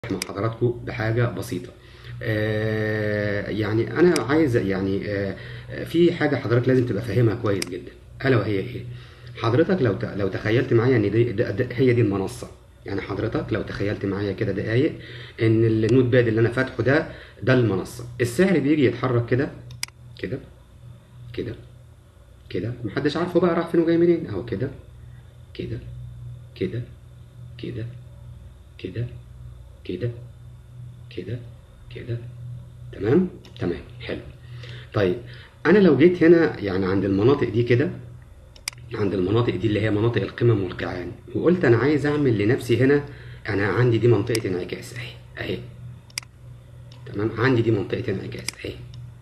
مع حضراتكم بحاجة بسيطة آه، يعني أنا عايز يعني آه، في حاجة حضرتك لازم تبقى فاهمها كويس جدا ألا وهي إيه؟ حضرتك لو ت- لو تخيلت معايا إن دي ده ده هي دي المنصة يعني حضرتك لو تخيلت معايا كده دقايق إن النوت باد اللي أنا فاتحه ده ده المنصة السعر بيجي يتحرك كده كده كده كده محدش عارفه بقى راح فين وجاي منين أهو كده كده كده كده كده كده كده كده تمام تمام حلو طيب انا لو جيت هنا يعني عند المناطق دي كده عند المناطق دي اللي هي مناطق القمم والقيعان وقلت انا عايز اعمل لنفسي هنا انا عندي دي منطقة انعكاس اهي اهي تمام عندي دي منطقة انعكاس اهي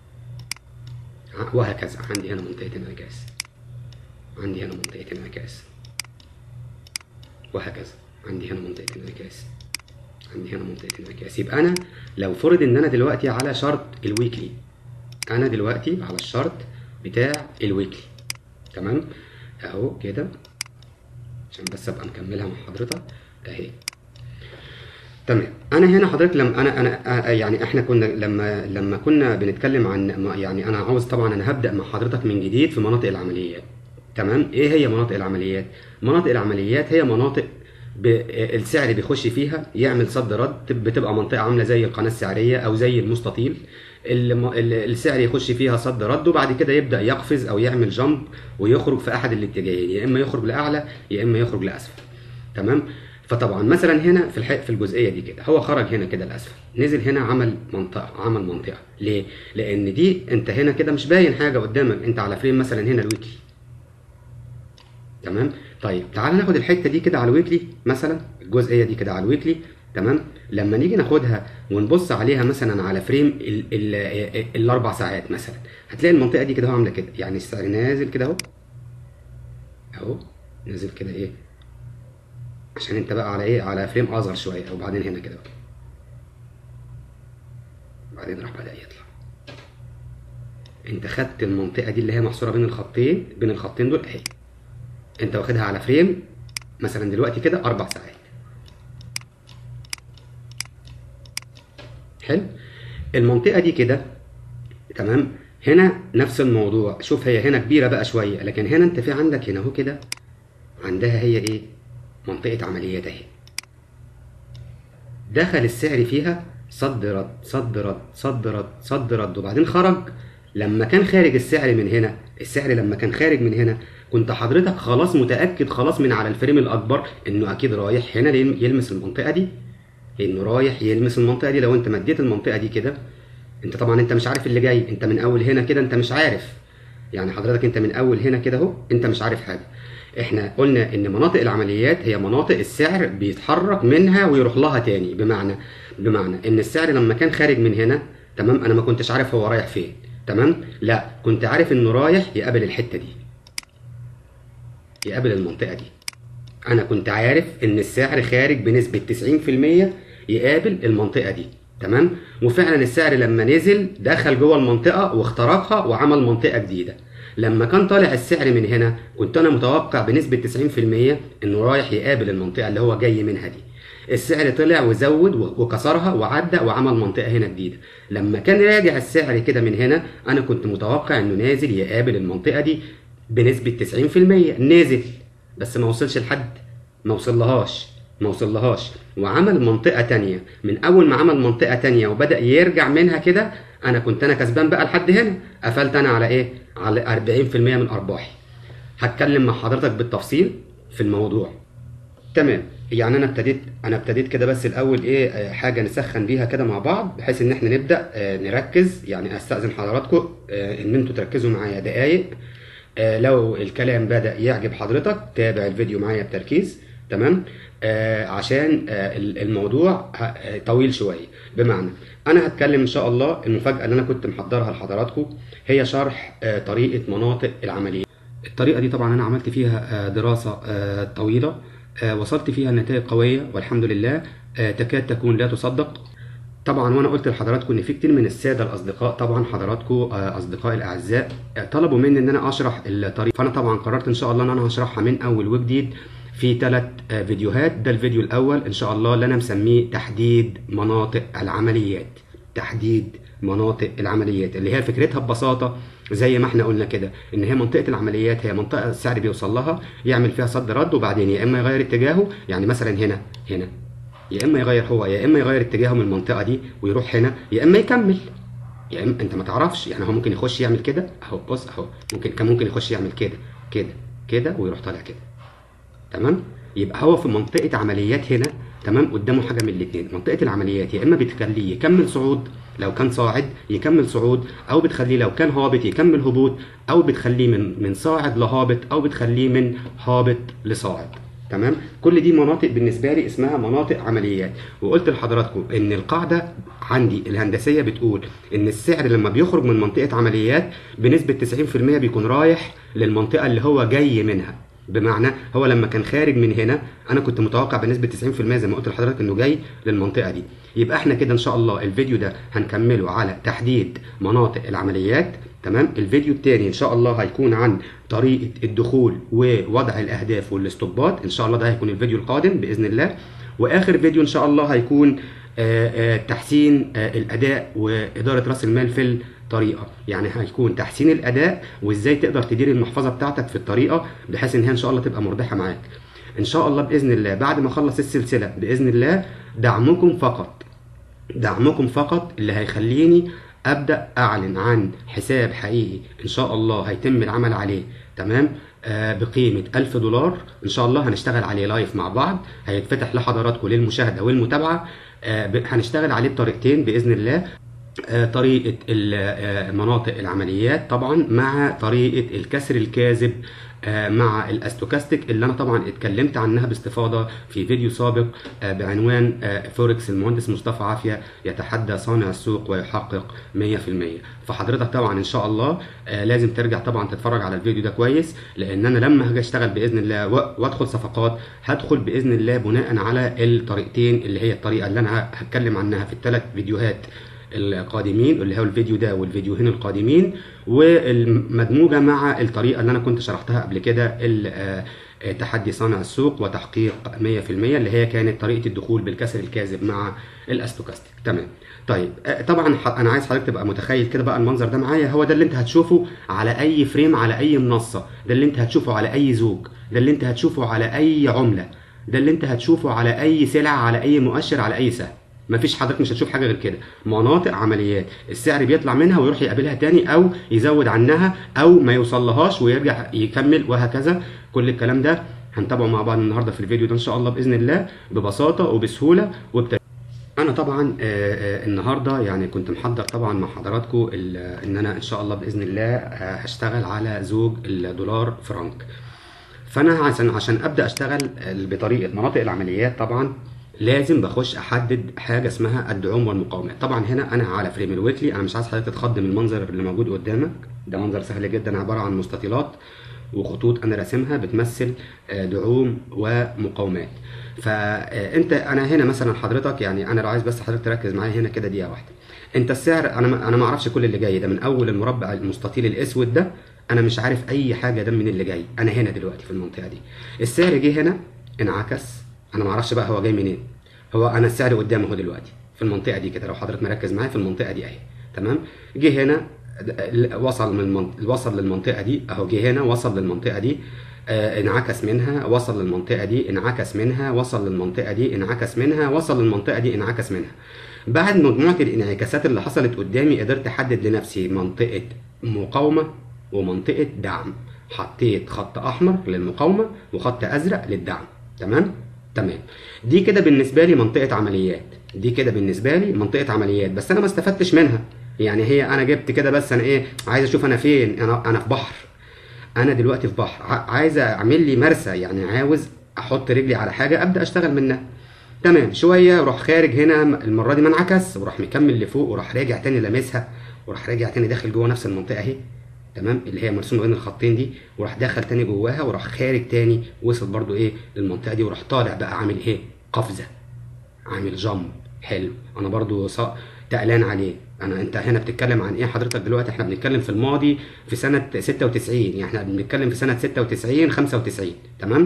ع- وهكذا عندي هنا منطقة انعكاس عندي هنا منطقة انعكاس وهكذا عندي هنا منطقة انعكاس عندي هنا منطقة انعكاس يبقى أنا لو فرض إن أنا دلوقتي على شرط الويكلي أنا دلوقتي على الشرط بتاع الويكلي تمام أهو كده عشان بس أبقى مكملها مع حضرتك أهي تمام انا هنا حضرتك لما انا انا آه، يعني احنا كنا لما لما كنا بنتكلم عن ما- يعني انا عاوز طبعا انا هبدا مع حضرتك من جديد في مناطق العمليات تمام ايه هي مناطق العمليات مناطق العمليات هي مناطق ب... آه، السعر بيخش فيها يعمل صد رد بتبقى منطقه عامله زي القناه السعريه او زي المستطيل الم... ال- السعر يخش فيها صد رد وبعد كده يبدا يقفز او يعمل جامب ويخرج في احد الاتجاهين يا اما يخرج لاعلى يا اما يخرج لاسفل تمام فطبعا مثلا هنا في الح... في الجزئيه دي كده هو خرج هنا كده لاسفل نزل هنا عمل منطقه عمل منطقه ليه لان دي انت هنا كده مش باين حاجه قدامك انت على فريم مثلا هنا الويكلي تمام طيب تعال ناخد الحته دي كده على الويكلي مثلا الجزئيه دي كده على الويكلي تمام لما نيجي ناخدها ونبص عليها مثلا على فريم ال... ال... ال... الاربع ساعات مثلا هتلاقي المنطقه دي كده اهو عامله كده يعني السعر نازل كده اهو اهو نازل كده ايه عشان انت بقى على ايه على فريم اصغر شويه وبعدين هنا كده بقى. بعدين راح بدا يطلع انت خدت المنطقه دي اللي هي محصوره بين الخطين بين الخطين دول اهي انت واخدها على فريم مثلا دلوقتي كده اربع ساعات حلو المنطقه دي كده تمام هنا نفس الموضوع شوف هي هنا كبيره بقى شويه لكن هنا انت في عندك هنا اهو كده عندها هي ايه منطقه عمليات اهي دخل السعر فيها صد رد صد رد صد رد صد رد وبعدين خرج لما كان خارج السعر من هنا السعر لما كان خارج من هنا كنت حضرتك خلاص متأكد خلاص من على الفريم الأكبر إنه أكيد رايح هنا يلم- يلمس المنطقة دي إنه رايح يلمس المنطقة دي لو أنت مديت المنطقة دي كده أنت طبعا أنت مش عارف اللي جاي أنت من أول هنا كده أنت مش عارف يعني حضرتك أنت من أول هنا كده أهو أنت مش عارف حاجة احنا قلنا ان مناطق العمليات هي مناطق السعر بيتحرك منها ويروح لها تاني بمعنى بمعنى ان السعر لما كان خارج من هنا تمام انا ما كنتش عارف هو رايح فين تمام لا كنت عارف انه رايح يقابل الحته دي يقابل المنطقه دي انا كنت عارف ان السعر خارج بنسبه 90% يقابل المنطقه دي تمام وفعلا السعر لما نزل دخل جوه المنطقه واخترقها وعمل منطقه جديده لما كان طالع السعر من هنا كنت انا متوقع بنسبه 90% انه رايح يقابل المنطقه اللي هو جاي منها دي السعر طلع وزود وكسرها وعدى وعمل منطقه هنا جديده لما كان راجع السعر كده من هنا انا كنت متوقع انه نازل يقابل المنطقه دي بنسبه 90% نزل بس ما وصلش لحد ما وصلهاش ما وصلهاش وعمل منطقة تانية من أول ما عمل منطقة تانية وبدأ يرجع منها كده أنا كنت أنا كسبان بقى لحد هنا قفلت أنا على إيه؟ على 40% من أرباحي هتكلم مع حضرتك بالتفصيل في الموضوع تمام يعني انا ابتديت انا ابتديت كده بس الاول ايه آه، حاجه نسخن بيها كده مع بعض بحيث ان احنا نبدا آه، نركز يعني استاذن حضراتكم آه، ان انتوا تركزوا معايا دقايق آه، لو الكلام بدا يعجب حضرتك تابع الفيديو معايا بتركيز تمام آه عشان آه ال- الموضوع ه- آه، طويل شويه بمعنى انا هتكلم ان شاء الله المفاجاه اللي انا كنت محضرها لحضراتكم هي شرح آه طريقه مناطق العمليه الطريقه دي طبعا انا عملت فيها آه دراسه آه طويله آه وصلت فيها لنتائج قويه والحمد لله آه تكاد تكون لا تصدق طبعا وانا قلت لحضراتكم ان في كتير من الساده الاصدقاء طبعا حضراتكم آه، اصدقائي الاعزاء آه، طلبوا مني ان انا اشرح الطريقه فانا طبعا قررت ان شاء الله ان انا هشرحها من اول وجديد في ثلاث فيديوهات ده الفيديو الاول ان شاء الله اللي انا مسميه تحديد مناطق العمليات تحديد مناطق العمليات اللي هي فكرتها ببساطه زي ما احنا قلنا كده ان هي منطقه العمليات هي منطقه السعر بيوصل لها يعمل فيها صد رد وبعدين يا اما يغير اتجاهه يعني مثلا هنا هنا يا اما يغير هو يا اما يغير اتجاهه من المنطقه دي ويروح هنا يا اما يكمل يا اما انت ما تعرفش يعني هو ممكن يخش يعمل كده اهو بص اهو ممكن كان ممكن يخش يعمل كده كده كده ويروح طالع كده تمام يبقى هو في منطقه عمليات هنا تمام قدامه حاجه من الاثنين منطقه العمليات يا اما بتخليه يكمل صعود لو كان صاعد يكمل صعود او بتخليه لو كان هابط يكمل هبوط او بتخليه من من صاعد لهابط او بتخليه من هابط لصاعد تمام كل دي مناطق بالنسبه لي اسمها مناطق عمليات وقلت لحضراتكم ان القاعده عندي الهندسيه بتقول ان السعر لما بيخرج من منطقه عمليات بنسبه 90% بيكون رايح للمنطقه اللي هو جاي منها بمعنى هو لما كان خارج من هنا انا كنت متوقع بنسبه 90% زي ما قلت لحضرتك انه جاي للمنطقه دي يبقى احنا كده ان شاء الله الفيديو ده هنكمله على تحديد مناطق العمليات تمام الفيديو التاني ان شاء الله هيكون عن طريقه الدخول ووضع الاهداف والاستوبات ان شاء الله ده هيكون الفيديو القادم باذن الله واخر فيديو ان شاء الله هيكون آآ آآ تحسين آآ الاداء واداره راس المال في الطريقه يعني هيكون تحسين الاداء وازاي تقدر تدير المحفظه بتاعتك في الطريقه بحيث ان هي ان شاء الله تبقى مربحه معاك ان شاء الله باذن الله بعد ما اخلص السلسله باذن الله دعمكم فقط دعمكم فقط اللي هيخليني ابدا اعلن عن حساب حقيقي ان شاء الله هيتم العمل عليه تمام آه بقيمه 1000 دولار ان شاء الله هنشتغل عليه لايف مع بعض هيتفتح لحضراتكم للمشاهده والمتابعه آه هنشتغل عليه بطريقتين باذن الله آه طريقه مناطق العمليات طبعا مع طريقه الكسر الكاذب مع الاستوكاستيك اللي انا طبعا اتكلمت عنها باستفاضه في فيديو سابق بعنوان فوركس المهندس مصطفى عافيه يتحدى صانع السوق ويحقق 100% فحضرتك طبعا ان شاء الله لازم ترجع طبعا تتفرج على الفيديو ده كويس لان انا لما هاجي اشتغل باذن الله وادخل صفقات هدخل باذن الله بناء على الطريقتين اللي هي الطريقه اللي انا هتكلم عنها في الثلاث فيديوهات القادمين اللي هو الفيديو ده والفيديوهين القادمين والمدموجه مع الطريقه اللي انا كنت شرحتها قبل كده تحدي صانع السوق وتحقيق 100% اللي هي كانت طريقه الدخول بالكسر الكاذب مع الاستوكاستيك تمام طيب طبعا انا عايز حضرتك تبقى متخيل كده بقى المنظر ده معايا هو ده اللي انت هتشوفه على اي فريم على اي منصه ده اللي انت هتشوفه على اي زوج ده اللي انت هتشوفه على اي عمله ده اللي انت هتشوفه على اي سلعه على اي مؤشر على اي سهم مفيش حضرتك مش هتشوف حاجه غير كده مناطق عمليات السعر بيطلع منها ويروح يقابلها تاني او يزود عنها او ما يوصلهاش ويرجع يكمل وهكذا كل الكلام ده هنتابعه مع بعض النهارده في الفيديو ده ان شاء الله باذن الله ببساطه وبسهوله وبت... انا طبعا آه النهارده يعني كنت محضر طبعا مع حضراتكم ان انا ان شاء الله باذن الله هشتغل على زوج الدولار فرنك فانا عشان عشان ابدا اشتغل بطريقه مناطق العمليات طبعا لازم بخش احدد حاجه اسمها الدعوم والمقاومات طبعا هنا انا على فريم الويكلي انا مش عايز حضرتك تتخض من المنظر اللي موجود قدامك ده منظر سهل جدا عباره عن مستطيلات وخطوط انا راسمها بتمثل دعوم ومقاومات فانت انا هنا مثلا حضرتك يعني انا لو عايز بس حضرتك تركز معايا هنا كده دقيقه واحده انت السعر انا انا ما اعرفش كل اللي جاي ده من اول المربع المستطيل الاسود ده انا مش عارف اي حاجه ده من اللي جاي انا هنا دلوقتي في المنطقه دي السعر جه هنا انعكس انا ما اعرفش بقى هو جاي منين هو انا السعر قدامي اهو دلوقتي في المنطقه دي كده لو حضرتك مركز معايا في المنطقه دي اهي تمام جه هنا وصل من المنطقة وصل للمنطقه دي اهو جه هنا وصل للمنطقه دي آه انعكس منها وصل للمنطقه دي انعكس منها وصل للمنطقه دي انعكس منها وصل للمنطقه دي انعكس منها بعد مجموعه الانعكاسات اللي حصلت قدامي قدرت احدد لنفسي منطقه مقاومه ومنطقه دعم حطيت خط احمر للمقاومه وخط ازرق للدعم تمام تمام دي كده بالنسبه لي منطقه عمليات دي كده بالنسبه لي منطقه عمليات بس انا ما استفدتش منها يعني هي انا جبت كده بس انا ايه عايز اشوف انا فين انا انا في بحر انا دلوقتي في بحر عايز اعمل لي مرسى يعني عاوز احط رجلي على حاجه ابدا اشتغل منها تمام شويه وراح خارج هنا المره دي ما انعكس وراح مكمل لفوق وراح راجع تاني لامسها وراح راجع تاني داخل جوه نفس المنطقه اهي تمام اللي هي مرسومه بين الخطين دي وراح دخل تاني جواها وراح خارج تاني وصل برضو ايه للمنطقه دي وراح طالع بقى عامل ايه قفزه عامل جامب حلو انا برضو صا... تقلان عليه انا انت هنا بتتكلم عن ايه حضرتك دلوقتي احنا بنتكلم في الماضي في سنه 96 يعني احنا بنتكلم في سنه 96 95 تمام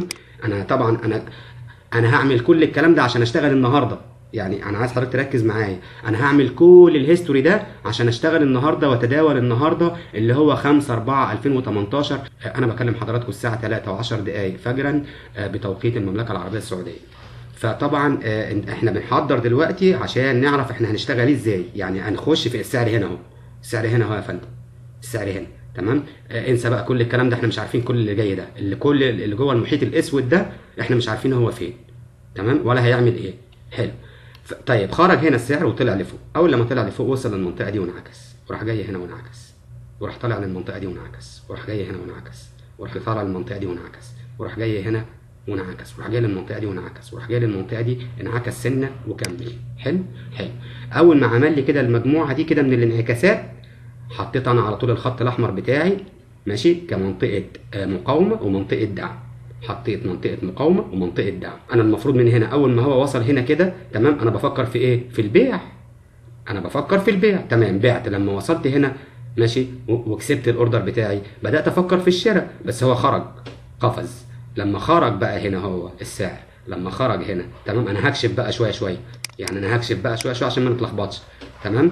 انا طبعا انا انا هعمل كل الكلام ده عشان اشتغل النهارده يعني انا عايز حضرتك تركز معايا انا هعمل كل الهيستوري ده عشان اشتغل النهارده واتداول النهارده اللي هو 5 4 2018 انا بكلم حضراتكم الساعه 3 و10 دقائق فجرا آه، بتوقيت المملكه العربيه السعوديه فطبعا آه، احنا بنحضر دلوقتي عشان نعرف احنا هنشتغل ازاي يعني هنخش في السعر هنا اهو السعر هنا اهو يا فندم السعر هنا تمام آه، انسى بقى كل الكلام ده احنا مش عارفين كل اللي جاي ده اللي كل اللي جوه المحيط الاسود ده احنا مش عارفين هو فين تمام ولا هيعمل ايه حلو ف- طيب خرج هنا السعر وطلع لفوق اول لما طلع لفوق وصل للمنطقه دي وانعكس وراح جاي هنا وانعكس وراح طالع للمنطقه دي وانعكس وراح جاي هنا وانعكس وراح طالع للمنطقه دي وانعكس وراح جاي هنا وانعكس وراح جاي للمنطقه دي وانعكس وراح جاي للمنطقه دي انعكس سنه وكمل حلو حلو اول ما عمل لي كده المجموعه دي كده من الانعكاسات حطيت انا على طول الخط الاحمر بتاعي ماشي كمنطقه آه، مقاومه ومنطقه دعم حطيت منطقه مقاومه ومنطقه دعم انا المفروض من هنا اول ما هو وصل هنا كده تمام انا بفكر في ايه في البيع انا بفكر في البيع تمام بعت لما وصلت هنا ماشي و- وكسبت الاوردر بتاعي بدات افكر في الشراء بس هو خرج قفز لما خرج بقى هنا هو السعر لما خرج هنا تمام انا هكشف بقى شويه شويه يعني انا هكشف بقى شويه شويه عشان ما نتلخبطش تمام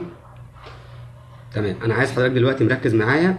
تمام انا عايز حضرتك دلوقتي مركز معايا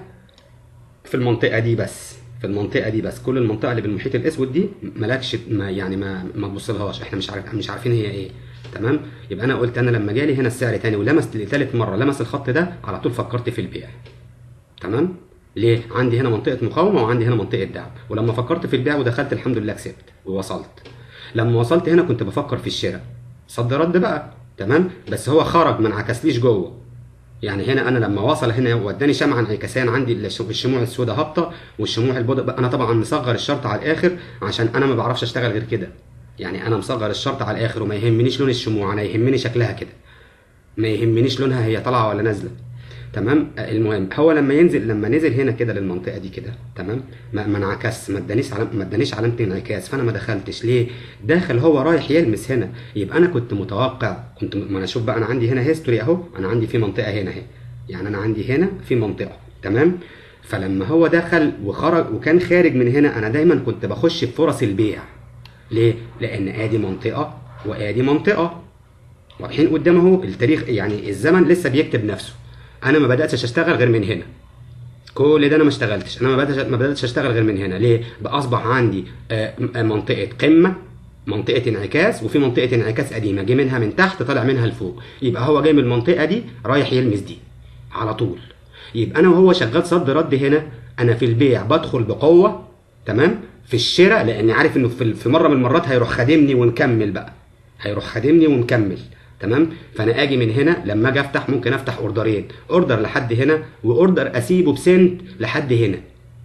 في المنطقه دي بس في المنطقه دي بس كل المنطقه اللي بالمحيط الاسود دي مالكش ما يعني ما ما تبصلهاش احنا مش عارف مش عارفين هي ايه تمام يبقى انا قلت انا لما جالي هنا السعر تاني ولمس لتالت مره لمس الخط ده على طول فكرت في البيع تمام ليه عندي هنا منطقه مقاومه وعندي هنا منطقه دعم ولما فكرت في البيع ودخلت الحمد لله كسبت ووصلت لما وصلت هنا كنت بفكر في الشراء صد رد بقى تمام بس هو خرج ما انعكسليش جوه يعني هنا انا لما وصل هنا واداني شمعه انعكاسان عندي الش- الشموع السوداء هابطه والشموع البيضاء بقى- انا طبعا مصغر الشرط على الاخر عشان انا ما بعرفش اشتغل غير كده يعني انا مصغر الشرط على الاخر وما يهمنيش لون الشموع انا يهمني شكلها كده ما يهمنيش لونها هي طالعه ولا نازله تمام آه، المهم هو لما ينزل لما نزل هنا كده للمنطقه دي كده تمام ما ما انعكس ما ادانيش علم ما ادانيش علامه انعكاس فانا ما دخلتش ليه داخل هو رايح يلمس هنا يبقى انا كنت متوقع كنت م- ما انا اشوف بقى انا عندي هنا هيستوري اهو انا عندي في منطقه هنا اهي يعني انا عندي هنا في منطقه تمام فلما هو دخل وخرج وكان خارج من هنا انا دايما كنت بخش في فرص البيع ليه لان ادي منطقه وادي منطقه واضحين قدام اهو التاريخ يعني الزمن لسه بيكتب نفسه انا ما بداتش اشتغل غير من هنا كل ده انا ما اشتغلتش انا ما بداتش ما بداتش اشتغل غير من هنا ليه بقى اصبح عندي آه، م- آه، منطقه قمه منطقه انعكاس وفي منطقه انعكاس قديمه جه منها من تحت طالع منها لفوق يبقى هو جاي من المنطقه دي رايح يلمس دي على طول يبقى انا وهو شغال صد رد هنا انا في البيع بدخل بقوه تمام في الشراء لاني عارف انه في في مره من المرات هيروح خادمني ونكمل بقى هيروح خادمني ونكمل تمام فانا اجي من هنا لما اجي افتح ممكن افتح اوردرين اوردر لحد هنا واوردر اسيبه بسنت لحد هنا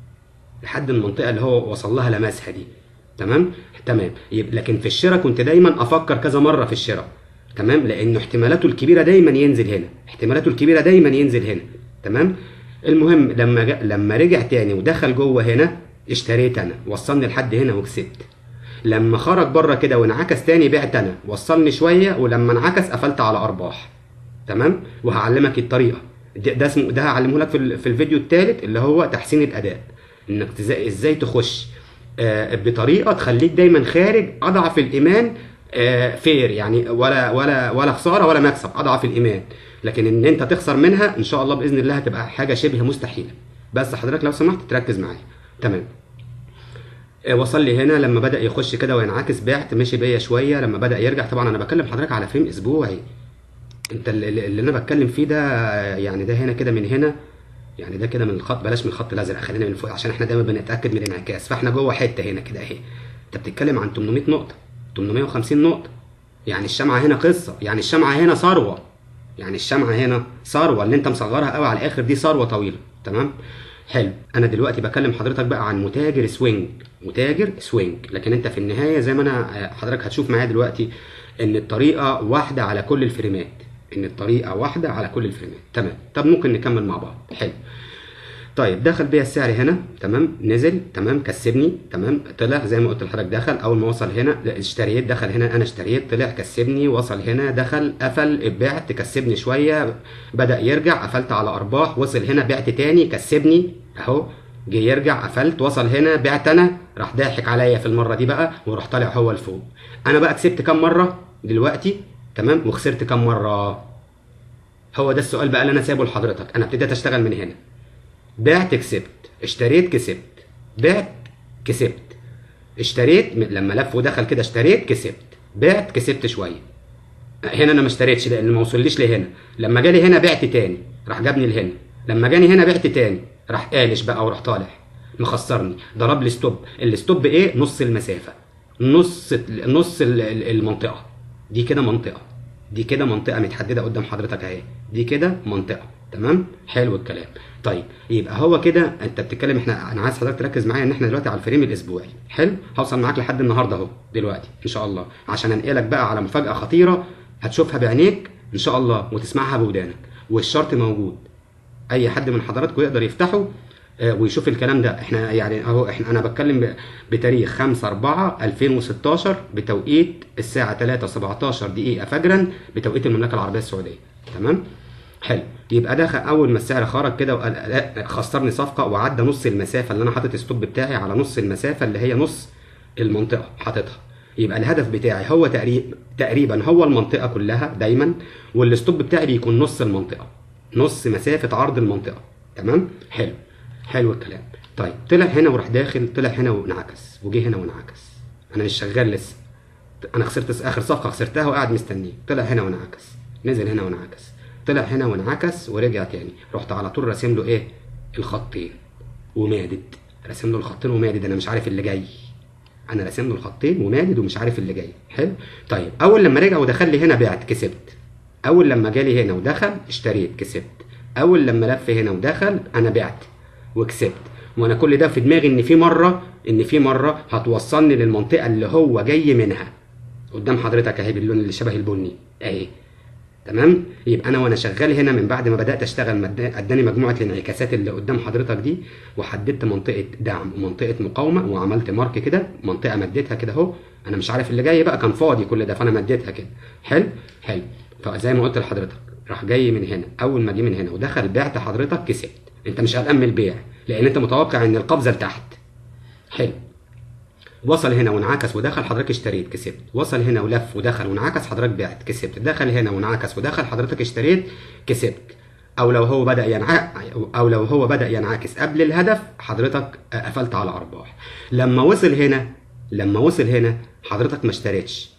لحد المنطقه اللي هو وصل لها لمسها دي تمام تمام يبقى لكن في الشراء كنت دايما افكر كذا مره في الشراء تمام لانه احتمالاته الكبيره دايما ينزل هنا احتمالاته الكبيره دايما ينزل هنا تمام المهم لما جا... لما رجع تاني ودخل جوه هنا اشتريت انا وصلني لحد هنا وكسبت لما خرج بره كده وانعكس تاني بعت انا وصلني شويه ولما انعكس قفلت على ارباح تمام وهعلمك الطريقه ده, ده اسمه ده هعلمه لك في, ال- في الفيديو الثالث اللي هو تحسين الاداء انك تز- ازاي تخش آه، بطريقه تخليك دايما خارج اضعف الايمان آه، فير يعني ولا ولا ولا خساره ولا مكسب اضعف الايمان لكن ان انت تخسر منها ان شاء الله باذن الله هتبقى حاجه شبه مستحيله بس حضرتك لو سمحت تركز معايا تمام آه، وصل لي هنا لما بدا يخش كده وينعكس بعت مشي بيا شويه لما بدا يرجع طبعا انا بكلم حضرتك على فريم اسبوعي انت اللي, اللي انا بتكلم فيه ده آه، يعني ده هنا كده من هنا يعني ده كده من الخط بلاش من الخط الازرق خلينا من فوق عشان احنا دايما بنتاكد من الانعكاس فاحنا جوه حته هنا كده اهي انت بتتكلم عن 800 نقطه 850 نقطه يعني الشمعه هنا قصه يعني الشمعه هنا ثروه يعني الشمعه هنا ثروه اللي انت مصغرها قوي على الاخر دي ثروه طويله تمام حلو انا دلوقتي بكلم حضرتك بقى عن متاجر سوينج متاجر سوينج لكن انت في النهايه زي ما انا آه، حضرتك هتشوف معايا دلوقتي ان الطريقه واحده على كل الفريمات ان الطريقه واحده على كل الفريمات تمام طب ممكن نكمل مع بعض حلو طيب دخل بيا السعر هنا تمام نزل تمام كسبني تمام طلع زي ما قلت لحضرتك دخل اول ما وصل هنا لا، اشتريت دخل هنا انا اشتريت طلع كسبني وصل هنا دخل قفل بعت كسبني شويه بدا يرجع قفلت على ارباح وصل هنا بعت تاني كسبني اهو جه يرجع قفلت وصل هنا بعت انا راح ضاحك عليا في المره دي بقى وراح طالع هو لفوق انا بقى كسبت كام مره دلوقتي تمام وخسرت كام مره هو ده السؤال بقى اللي انا سايبه لحضرتك انا ابتديت اشتغل من هنا بعت كسبت اشتريت كسبت بعت كسبت اشتريت م- لما لف ودخل كده اشتريت كسبت بعت كسبت شويه هنا انا ما اشتريتش لان ما وصليش لهنا لما جالي هنا بعت تاني راح جابني لهنا لما جاني هنا بعت تاني راح قالش بقى وراح طالع مخسرني ضرب لي ستوب الستوب ايه نص المسافه نص نص ال- ال- المنطقه دي كده منطقه دي كده منطقه متحدده قدام حضرتك اهي دي كده منطقه تمام حلو الكلام طيب يبقى هو كده انت بتتكلم احنا انا عايز حضرتك تركز معايا ان احنا دلوقتي على الفريم الاسبوعي حلو هوصل معاك لحد النهارده اهو دلوقتي ان شاء الله عشان انقلك بقى على مفاجاه خطيره هتشوفها بعينيك ان شاء الله وتسمعها بودانك والشرط موجود اي حد من حضراتكم يقدر يفتحه آه، ويشوف الكلام ده احنا يعني اهو احنا انا بتكلم ب- بتاريخ 5 4 2016 بتوقيت الساعه 3 17 دقيقه فجرا بتوقيت المملكه العربيه السعوديه تمام حلو يبقى ده خ- اول ما السعر خرج كده وقال لا، خسرني صفقه وعدى نص المسافه اللي انا حاطط الستوب بتاعي على نص المسافه اللي هي نص المنطقه حاططها يبقى الهدف بتاعي هو تقريبا تقريبا هو المنطقه كلها دايما والستوب بتاعي بيكون نص المنطقه نص مسافه عرض المنطقه تمام حلو حلو الكلام طيب طلع هنا وراح داخل طلع هنا وانعكس وجه هنا وانعكس انا مش شغال لسه انا خسرت اخر صفقه خسرتها وقاعد مستنيه طلع هنا وانعكس نزل هنا وانعكس طلع هنا وانعكس ورجع تاني رحت على طول راسم له ايه الخطين ومادد راسم له الخطين ومادد انا مش عارف اللي جاي انا راسم له الخطين ومادد ومش عارف اللي جاي حلو طيب اول لما رجع ودخل لي هنا بعت كسبت اول لما جالي هنا ودخل اشتريت كسبت اول لما لف هنا ودخل انا بعت وكسبت وانا كل ده في دماغي ان في مره ان في مره هتوصلني للمنطقه اللي هو جاي منها قدام حضرتك اهي باللون اللي شبه البني اهي تمام يبقى انا وانا شغال هنا من بعد ما بدات اشتغل مد- اداني مجموعه الانعكاسات اللي قدام حضرتك دي وحددت منطقه دعم ومنطقه مقاومه وعملت مارك كده منطقه مديتها كده اهو انا مش عارف اللي جاي بقى كان فاضي كل ده فانا مديتها كده حلو حلو فزي ما قلت لحضرتك راح جاي من هنا اول ما جه من هنا ودخل بعت حضرتك كسبت انت مش قلقان من البيع لان انت متوقع ان القفزه لتحت حلو وصل هنا وانعكس ودخل حضرتك اشتريت كسبت وصل هنا ولف ودخل وانعكس حضرتك بعت كسبت دخل هنا وانعكس ودخل حضرتك اشتريت كسبت او لو هو بدا ينع... او لو هو بدا ينعكس قبل الهدف حضرتك قفلت على ارباح لما وصل هنا لما وصل هنا حضرتك ما اشتريتش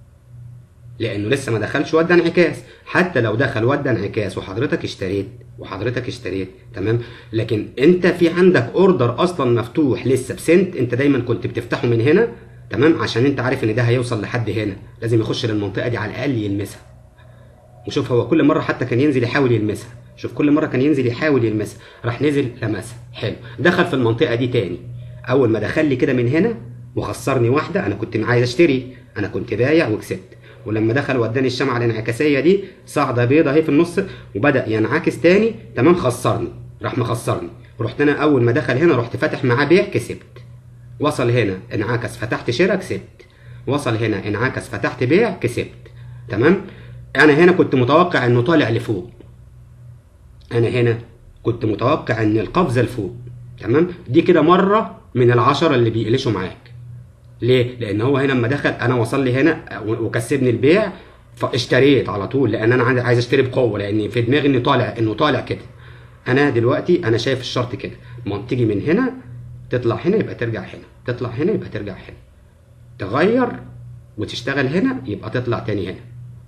لانه لسه ما دخلش ودى انعكاس حتى لو دخل ودى انعكاس وحضرتك اشتريت وحضرتك اشتريت تمام لكن انت في عندك اوردر اصلا مفتوح لسه بسنت انت دايما كنت بتفتحه من هنا تمام عشان انت عارف ان ده هيوصل لحد هنا لازم يخش للمنطقه دي على الاقل يلمسها وشوف هو كل مره حتى كان ينزل يحاول يلمسها شوف كل مره كان ينزل يحاول يلمسها راح نزل لمسها حلو دخل في المنطقه دي تاني اول ما دخل لي كده من هنا وخسرني واحده انا كنت عايز اشتري انا كنت بايع وكسبت ولما دخل واداني الشمعه الانعكاسيه دي صعده بيضه اهي في النص وبدا ينعكس تاني تمام خسرني راح مخسرني رحت انا اول ما دخل هنا رحت فاتح معاه بيع كسبت وصل هنا انعكس فتحت شراء كسبت وصل هنا انعكس فتحت بيع كسبت تمام انا هنا كنت متوقع انه طالع لفوق انا هنا كنت متوقع ان القفزه لفوق تمام دي كده مره من العشرة اللي بيقلشوا معاك ليه لان هو هنا لما دخل انا وصل لي هنا وكسبني البيع فاشتريت على طول لان انا عندي- عايز اشتري بقوه لان في دماغي اني طالع انه طالع كده انا دلوقتي انا شايف الشرط كده ما تيجي من هنا تطلع هنا يبقى ترجع هنا تطلع هنا يبقى ترجع هنا تغير وتشتغل هنا يبقى تطلع تاني هنا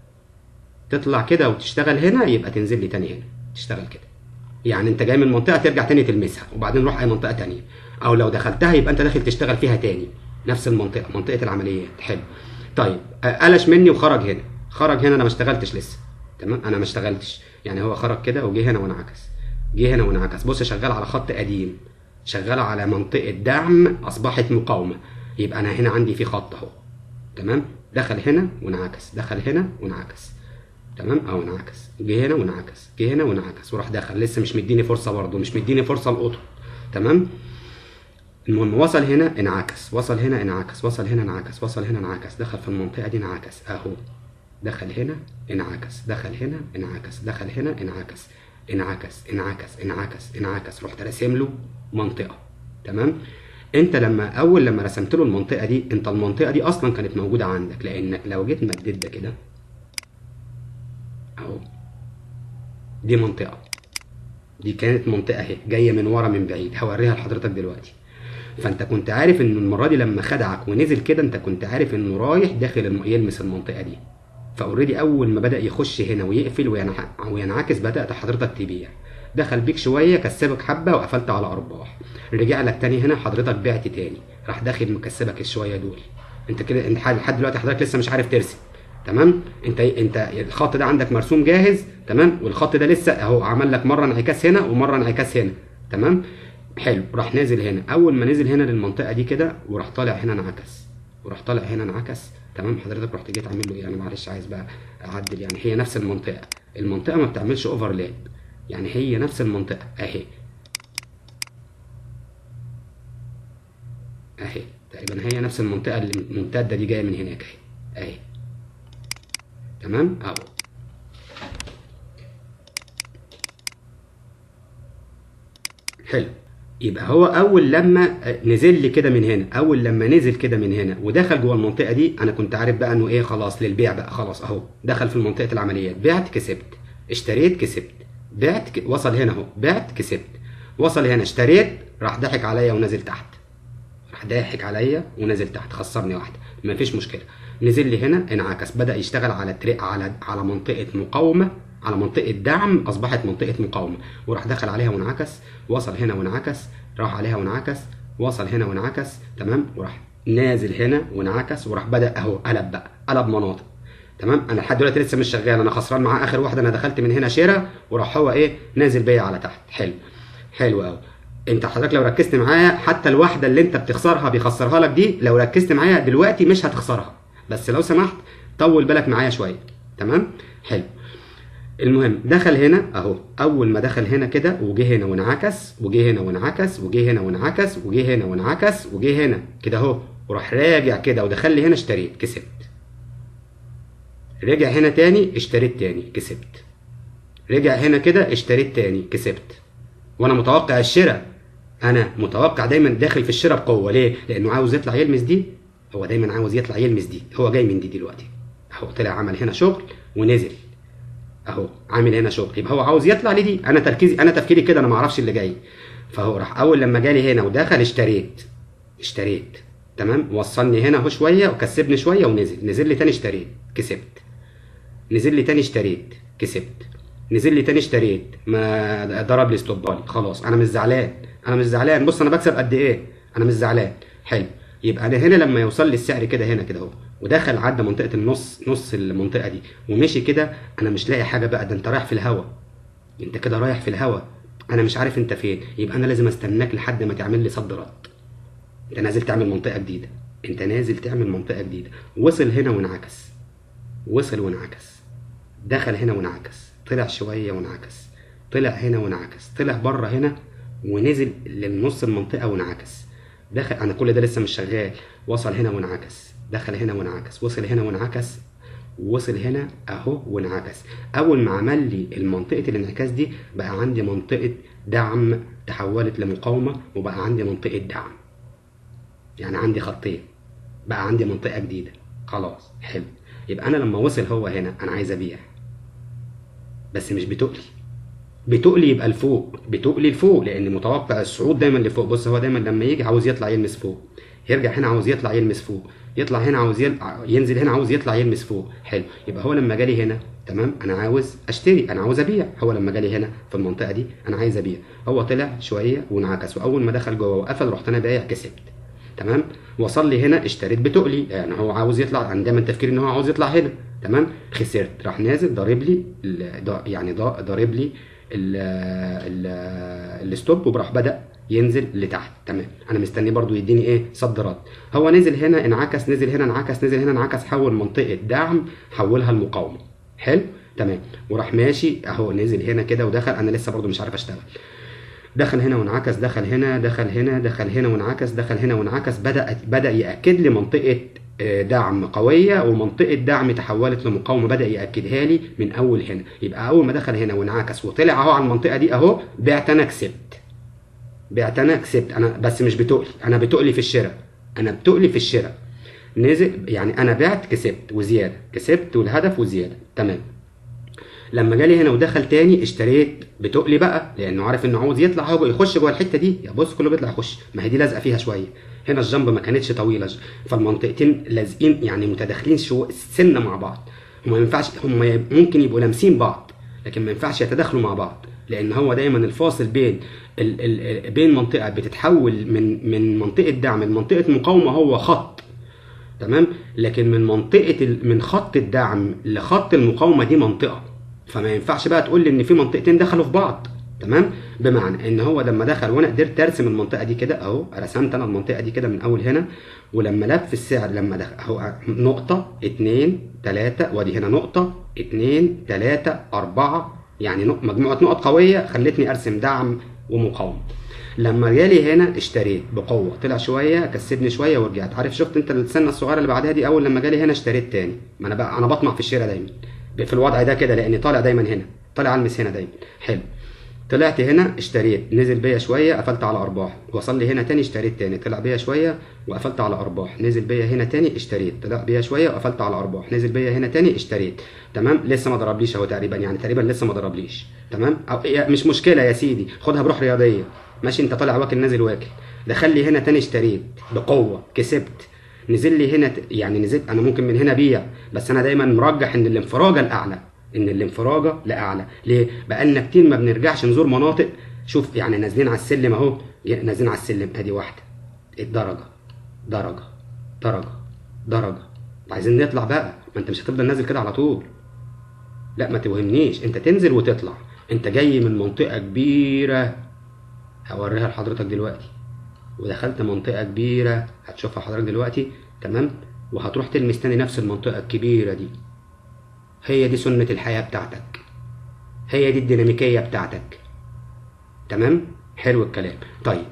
تطلع كده وتشتغل هنا يبقى تنزل لي تاني هنا تشتغل كده يعني انت جاي من منطقه ترجع تاني تلمسها وبعدين روح اي منطقه تانية او لو دخلتها يبقى انت داخل تشتغل فيها تاني نفس المنطقه منطقه العمليات حلو طيب آه، قلش مني وخرج هنا خرج هنا انا ما اشتغلتش لسه تمام انا ما اشتغلتش يعني هو خرج كده وجه هنا وانعكس جه هنا وانعكس بص شغال على خط قديم شغال على منطقه دعم اصبحت مقاومه يبقى انا هنا عندي في خط اهو تمام دخل هنا وانعكس دخل هنا وانعكس تمام او انعكس جه هنا وانعكس جه هنا وانعكس وراح دخل لسه مش مديني فرصه برضه مش مديني فرصه القطر تمام المهم وصل هنا انعكس وصل هنا انعكس وصل هنا انعكس وصل هنا انعكس دخل في المنطقه دي انعكس اهو دخل هنا انعكس دخل هنا انعكس دخل هنا انعكس انعكس انعكس انعكس انعكس رحت راسم له منطقه تمام انت لما اول لما رسمت له المنطقه دي انت المنطقه دي اصلا كانت موجوده عندك لانك لو جيت مديت ده كده اهو دي منطقه دي كانت منطقه اهي جايه من ورا من بعيد هوريها لحضرتك دلوقتي فانت كنت عارف ان المره دي لما خدعك ونزل كده انت كنت عارف انه رايح داخل الم... يلمس المنطقه دي فاوريدي اول ما بدا يخش هنا ويقفل وينع- وينعكس بدات حضرتك تبيع دخل بيك شويه كسبك حبه وقفلت على ارباح رجع لك تاني هنا حضرتك بعت تاني راح داخل مكسبك الشويه دول انت كده انت لحد لحد دلوقتي حضرتك لسه مش عارف ترسم تمام انت انت الخط ده عندك مرسوم جاهز تمام والخط ده لسه اهو عمل لك مره انعكاس هنا ومره انعكاس هنا تمام حلو راح نازل هنا اول ما نزل هنا للمنطقه دي كده وراح طالع هنا انعكس وراح طالع هنا انعكس تمام حضرتك رحت جيت عامل له ايه انا معلش عايز بقى اعدل يعني هي نفس المنطقه المنطقه ما بتعملش اوفرلاب يعني هي نفس المنطقه اهي اهي تقريبا هي نفس المنطقه اللي الممتده دي جايه من هناك اهي اهي تمام اهو حلو يبقى هو اول لما نزل لي كده من هنا اول لما نزل كده من هنا ودخل جوه المنطقه دي انا كنت عارف بقى انه ايه خلاص للبيع بقى خلاص اهو دخل في منطقه العمليات بعت كسبت اشتريت كسبت بعت ك... وصل هنا اهو بعت كسبت وصل هنا اشتريت راح ضحك عليا ونزل تحت راح ضاحك عليا ونزل تحت خسرني واحده مفيش مشكله نزل لي هنا انعكس بدا يشتغل على تريق على على منطقه مقاومه على منطقه دعم اصبحت منطقه مقاومه وراح دخل عليها وانعكس وصل هنا وانعكس راح عليها وانعكس وصل هنا وانعكس تمام وراح نازل هنا وانعكس وراح بدا اهو قلب بقى قلب مناطق تمام انا لحد دلوقتي لسه مش شغال انا خسران معاه اخر واحده انا دخلت من هنا شراء وراح هو ايه نازل بيا على تحت حلو حلو قوي انت حضرتك لو ركزت معايا حتى الواحده اللي انت بتخسرها بيخسرها لك دي لو ركزت معايا دلوقتي مش هتخسرها بس لو سمحت طول بالك معايا شويه تمام حلو المهم دخل هنا اهو اول ما دخل هنا كده وجه هنا وانعكس وجه هنا وانعكس وجه هنا وانعكس وجه هنا وانعكس وجه هنا كده اهو وراح راجع كده ودخل لي هنا اشتريت كسبت رجع هنا تاني اشتريت تاني كسبت رجع هنا كده اشتريت تاني كسبت وانا متوقع الشراء انا متوقع دايما داخل في الشراء بقوه ليه لانه عاوز يطلع يلمس دي هو دايما عاوز يطلع يلمس دي هو جاي من دي دلوقتي اهو طلع عمل هنا شغل ونزل اهو عامل هنا شغل يبقى هو عاوز يطلع لدي انا تركيزي انا تفكيري كده انا ما اعرفش اللي جاي فهو راح اول لما جالي هنا ودخل اشتريت اشتريت تمام وصلني هنا اهو شويه وكسبني شويه ونزل نزل لي تاني اشتريت كسبت نزل لي تاني اشتريت كسبت نزل لي تاني اشتريت ما ضرب لي ستوبالي خلاص انا مش زعلان انا مش زعلان بص انا بكسب قد ايه انا مش زعلان حلو يبقى انا هنا لما يوصل لي السعر كده هنا كده اهو ودخل عدى منطقه النص نص المنطقه دي ومشي كده انا مش لاقي حاجه بقى ده انت رايح في الهوا انت كده رايح في الهوا انا مش عارف انت فين يبقى انا لازم استناك لحد ما تعمل لي صد رد انت نازل تعمل منطقه جديده انت نازل تعمل منطقه جديده وصل هنا وانعكس وصل وانعكس دخل هنا وانعكس طلع شويه وانعكس طلع هنا وانعكس طلع بره هنا ونزل للنص المنطقه وانعكس دخل انا كل ده لسه مش شغال وصل هنا وانعكس دخل هنا وانعكس وصل هنا وانعكس وصل هنا اهو وانعكس اول ما عمل لي المنطقه الانعكاس دي بقى عندي منطقه دعم تحولت لمقاومه وبقى عندي منطقه دعم يعني عندي خطين بقى عندي منطقه جديده خلاص حلو يبقى انا لما وصل هو هنا انا عايز ابيع بس مش بتقلي بتقلي يبقى لفوق بتقلي لفوق لان متوقع الصعود دايما لفوق بص هو دايما لما يجي عاوز يطلع يلمس فوق يرجع هنا عاوز يطلع يلمس فوق يطلع هنا عاوز يل... ينزل هنا عاوز يطلع يلمس فوق حلو يبقى هو لما جالي هنا تمام انا عاوز اشتري انا عاوز ابيع هو لما جالي هنا في المنطقه دي انا عايز ابيع هو طلع شويه وانعكس واول ما دخل جوه وقفل رحت انا بايع كسبت تمام وصل لي هنا اشتريت بتقلي يعني هو عاوز يطلع انا دايما تفكيري ان هو عاوز يطلع هنا تمام خسرت راح نازل ضارب لي ال- ضا- يعني ضا- ضارب لي ال- ال- الستوب وراح بدا ينزل لتحت تمام انا مستني برضو يديني ايه صد رد هو نزل هنا انعكس نزل هنا انعكس نزل هنا انعكس حول منطقه دعم حولها لمقاومه حلو تمام وراح ماشي اهو نزل هنا كده ودخل انا لسه برضو مش عارف اشتغل دخل هنا وانعكس دخل هنا دخل هنا دخل هنا وانعكس دخل هنا وانعكس بدا بدا ياكد لي منطقه آه، دعم قويه ومنطقه دعم تحولت لمقاومه بدا ياكدها لي من اول هنا يبقى اول ما دخل هنا وانعكس وطلع اهو على المنطقه دي اهو بعت انا كسبت بعت انا كسبت انا بس مش بتقلي انا بتقلي في الشراء انا بتقلي في الشراء نزل يعني انا بعت كسبت وزياده كسبت والهدف وزياده تمام لما جالي هنا ودخل تاني اشتريت بتقلي بقى لانه عارف انه عاوز يطلع هو يخش جوه الحته دي يا بص كله بيطلع يخش ما هي دي لازقه فيها شويه هنا الجنب ما كانتش طويله فالمنطقتين لازقين يعني متداخلين شو سنه مع بعض هم ما ينفعش هم ممكن يبقوا لامسين بعض لكن ما ينفعش يتداخلوا مع بعض لان هو دايما الفاصل بين ال ال بين منطقه بتتحول من من منطقه دعم لمنطقه مقاومه هو خط تمام لكن من منطقه من خط الدعم لخط المقاومه دي منطقه فما ينفعش بقى تقول لي ان في منطقتين دخلوا في بعض تمام بمعنى ان هو لما دخل وانا قدرت ارسم المنطقه دي كده اهو رسمت انا المنطقه دي كده من اول هنا ولما لف السعر لما دخل اهو نقطه اتنين تلاته وادي هنا نقطه اتنين تلاته اربعه يعني مجموعه نقط قويه خلتني ارسم دعم ومقاومه لما جالي هنا اشتريت بقوه طلع شويه كسبني شويه ورجعت عارف شفت انت السنه الصغيره اللي بعدها دي اول لما جالي هنا اشتريت تاني ما انا بقى انا بطمع في الشراء دايما في الوضع ده كده لاني طالع دايما هنا طالع المس هنا دايما حلو طلعت هنا اشتريت نزل بيا شويه قفلت على ارباح وصل لي هنا تاني اشتريت تاني طلع بيا شويه وقفلت على ارباح نزل بيا هنا تاني اشتريت طلع بيا شويه وقفلت على ارباح نزل بيا هنا تاني اشتريت تمام لسه ما ضربليش اهو تقريبا يعني تقريبا لسه ما ضربليش تمام أو مش مشكله يا سيدي خدها بروح رياضيه ماشي انت طالع واكل نازل واكل دخل لي هنا تاني اشتريت بقوه كسبت نزل لي هنا يعني نزلت انا ممكن من هنا بيع بس انا دايما مرجح ان الانفراجه الاعلى ان الانفراجه لاعلى ليه بقالنا كتير ما بنرجعش نزور مناطق شوف يعني نازلين على السلم اهو نازلين على السلم ادي واحده الدرجه درجه درجه درجه عايزين نطلع بقى ما انت مش هتفضل نازل كده على طول لا ما توهمنيش انت تنزل وتطلع انت جاي من منطقه كبيره هوريها لحضرتك دلوقتي ودخلت منطقه كبيره هتشوفها حضرتك دلوقتي تمام وهتروح تلمس تاني نفس المنطقه الكبيره دي هي دي سنه الحياه بتاعتك هي دي الديناميكيه بتاعتك تمام حلو الكلام طيب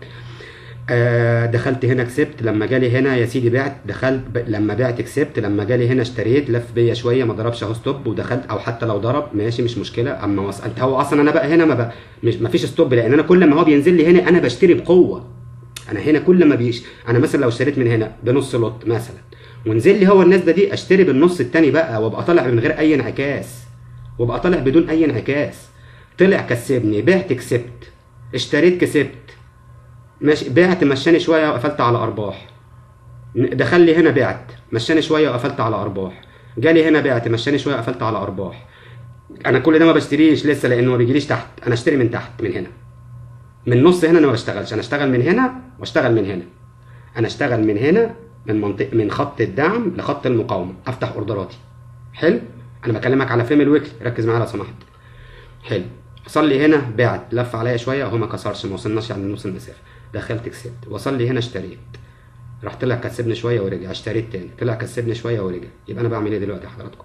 آه دخلت هنا كسبت لما جالي هنا يا سيدي بعت دخلت ب... لما بعت كسبت لما جالي هنا اشتريت لف بيا شويه ما ضربش اهو ستوب ودخلت او حتى لو ضرب ماشي مش مشكله اما وصلت هو اصلا انا بقى هنا ما بقى مش ما فيش ستوب لان انا كل ما هو بينزل لي هنا انا بشتري بقوه انا هنا كل ما بيش انا مثلا لو اشتريت من هنا بنص لوت مثلا ونزل لي هو الناس ده دي اشتري بالنص التاني بقى وابقى طالع من غير اي انعكاس وابقى طالع بدون اي انعكاس طلع كسبني بعت كسبت اشتريت كسبت ماشي بعت مشاني شويه وقفلت على ارباح دخل لي هنا بعت مشاني شويه وقفلت على ارباح جالي هنا بعت مشاني شويه وقفلت على ارباح انا كل ده ما بشتريش لسه لانه ما بيجيليش تحت انا اشتري من تحت من هنا من نص هنا انا ما بشتغلش انا اشتغل من هنا واشتغل من هنا انا اشتغل من هنا من منطقه من خط الدعم لخط المقاومه افتح اوردراتي حلو انا بكلمك على فريم الويكل ركز معايا لو سمحت حلو وصل لي هنا بعت لف عليا شويه اهو ما كسرش ما وصلناش يعني نص المسافه دخلت كسبت وصل لي هنا اشتريت راح طلع كسبني شويه ورجع اشتريت تاني طلع كسبني شويه ورجع يبقى انا بعمل ايه دلوقتي يا حضراتكم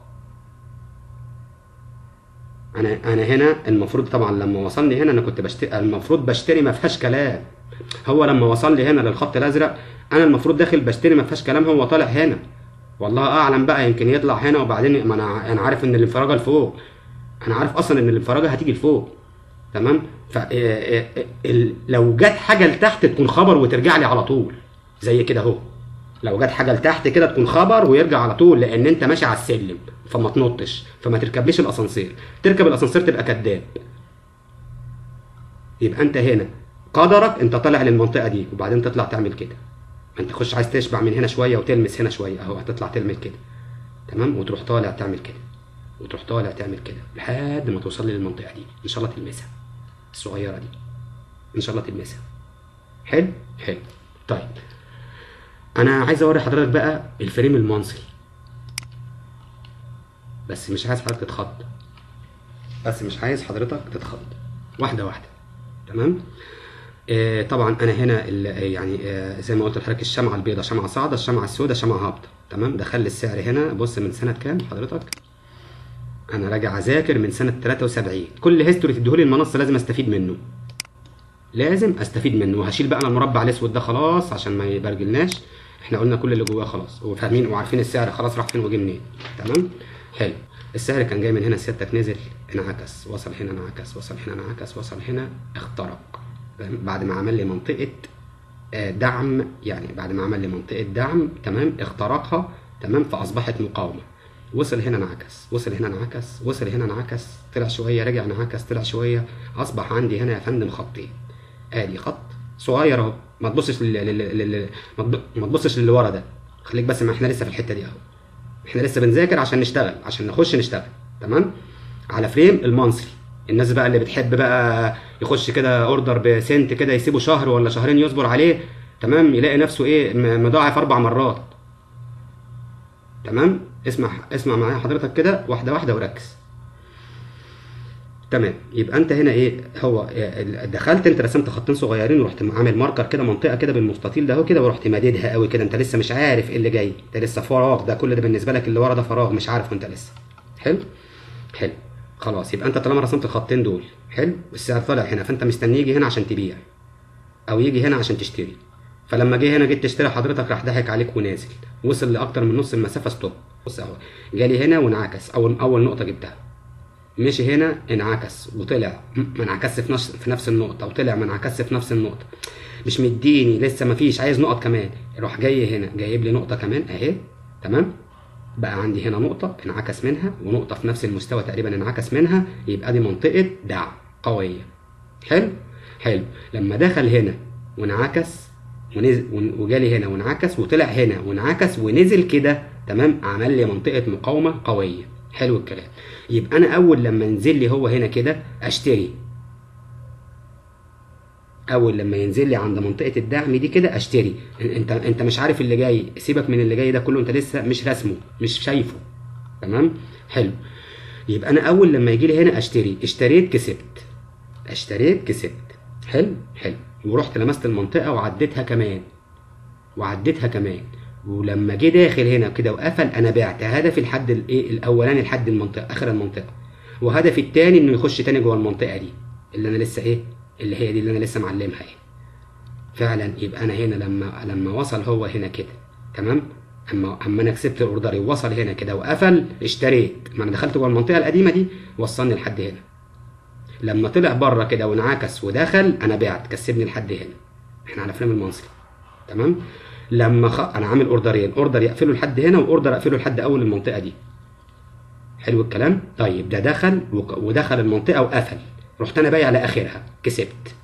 انا انا هنا المفروض طبعا لما وصلني هنا انا كنت بشتري المفروض بشتري ما فيهاش كلام هو لما وصل لي هنا للخط الازرق انا المفروض داخل بشتري ما فيهاش كلام هو طالع هنا والله اعلم بقى يمكن يطلع هنا وبعدين ما انا انا عارف ان الانفراجه لفوق انا عارف اصلا ان الانفراجه هتيجي لفوق تمام ف لو جت حاجه لتحت تكون خبر وترجع لي على طول زي كده اهو لو جت حاجه لتحت كده تكون خبر ويرجع على طول لان انت ماشي على السلم فما تنطش فما تركبليش الاسانسير تركب الاسانسير تبقى كذاب يبقى انت هنا قدرك انت طالع للمنطقه دي وبعدين تطلع تعمل كده ما انت تخش عايز تشبع من هنا شويه وتلمس هنا شويه اهو هتطلع تعمل كده تمام وتروح طالع تعمل كده وتروح طالع تعمل كده لحد ما توصل لي للمنطقه دي ان شاء الله تلمسها الصغيره دي ان شاء الله تلمسها حلو حلو طيب انا عايز اوري حضرتك بقى الفريم المنصي بس مش عايز حضرتك تتخض بس مش عايز حضرتك تتخض واحده واحده تمام آه طبعا انا هنا يعني آه زي ما قلت لحضرتك الشمعه البيضاء شمعه صاعده الشمعه السوداء شمعه هابطه تمام دخل لي السعر هنا بص من سنه كام حضرتك انا راجع اذاكر من سنه 73 كل هيستوري تديهولي المنصه لازم استفيد منه لازم استفيد منه وهشيل بقى انا المربع الاسود ده خلاص عشان ما يبرجلناش احنا قلنا كل اللي جواه خلاص وفاهمين وعارفين السعر خلاص راح فين وجه منين تمام حلو السعر كان جاي من هنا سيادتك نزل انعكس وصل هنا انعكس وصل هنا انعكس وصل هنا اخترق بعد ما عمل لي منطقه آه، دعم يعني بعد ما عمل لي منطقه دعم تمام اخترقها تمام فاصبحت مقاومه وصل هنا انعكس وصل هنا انعكس وصل هنا انعكس طلع شويه رجع انعكس طلع شويه اصبح عندي هنا يا فندم خطين ادي خط صغير اهو ما تبصش لل... لل... لل... ما تب- ما تبصش للي ورا ده خليك بس ما احنا لسه في الحته دي اهو احنا لسه بنذاكر عشان نشتغل عشان نخش نشتغل تمام على فريم المنصري الناس بقى اللي بتحب بقى يخش كده اوردر بسنت كده يسيبه شهر ولا شهرين يصبر عليه تمام يلاقي نفسه ايه م- مضاعف اربع مرات تمام اسمع اسمع معايا حضرتك كده واحده واحده وركز تمام يبقى انت هنا ايه هو ال- دخلت انت رسمت خطين صغيرين ورحت عامل ماركر كده منطقه كده بالمستطيل ده اهو كده ورحت ماددها قوي كده انت لسه مش عارف ايه اللي جاي انت لسه فراغ ده كل ده بالنسبه لك اللي ورا ده فراغ مش عارف انت لسه حلو حلو خلاص يبقى انت طالما رسمت الخطين دول حلو السعر طالع هنا فانت مستنيه يجي هنا عشان تبيع او يجي هنا عشان تشتري فلما جه هنا جيت تشتري حضرتك راح ضحك عليك ونازل وصل لاكتر من نص المسافه ستوب بص اهو جالي هنا وانعكس اول اول نقطه جبتها مشي هنا انعكس وطلع ما انعكسش في نفس في نفس النقطه وطلع ما انعكسش في نفس النقطه مش مديني لسه ما فيش عايز نقط كمان يروح جاي هنا جايب لي نقطه كمان اهي تمام بقى عندي هنا نقطة انعكس منها ونقطة في نفس المستوى تقريبا انعكس منها يبقى دي منطقة دعم قوية حلو حلو لما دخل هنا وانعكس ونزل ون- وجالي هنا وانعكس وطلع هنا وانعكس ونزل كده تمام عمل لي منطقة مقاومة قوية حلو الكلام يبقى انا اول لما ينزل لي هو هنا كده اشتري اول لما ينزل لي عند منطقه الدعم دي كده اشتري انت انت مش عارف اللي جاي سيبك من اللي جاي ده كله انت لسه مش رسمه مش شايفه تمام حلو يبقى انا اول لما يجي لي هنا اشتري اشتريت كسبت اشتريت كسبت حلو حلو ورحت لمست المنطقه وعديتها كمان وعديتها كمان ولما جه داخل هنا كده وقفل انا بعت هدفي الحد الايه الاولاني لحد المنطقه اخر المنطقه وهدفي التاني انه يخش تاني جوه المنطقه دي اللي انا لسه ايه اللي هي دي اللي انا لسه معلمها ايه فعلا يبقى انا هنا لما لما وصل هو هنا كده تمام اما اما انا كسبت الاوردر وصل هنا كده وقفل اشتريت ما انا دخلت جوه المنطقه القديمه دي وصلني لحد هنا لما طلع بره كده وانعكس ودخل انا بعت كسبني لحد هنا احنا على فريم المنصري تمام لما خ... انا عامل اوردرين اوردر يقفله لحد هنا واوردر اقفله لحد اول المنطقه دي حلو الكلام طيب ده دخل وك- ودخل المنطقه وقفل رحت انا بايع لاخرها كسبت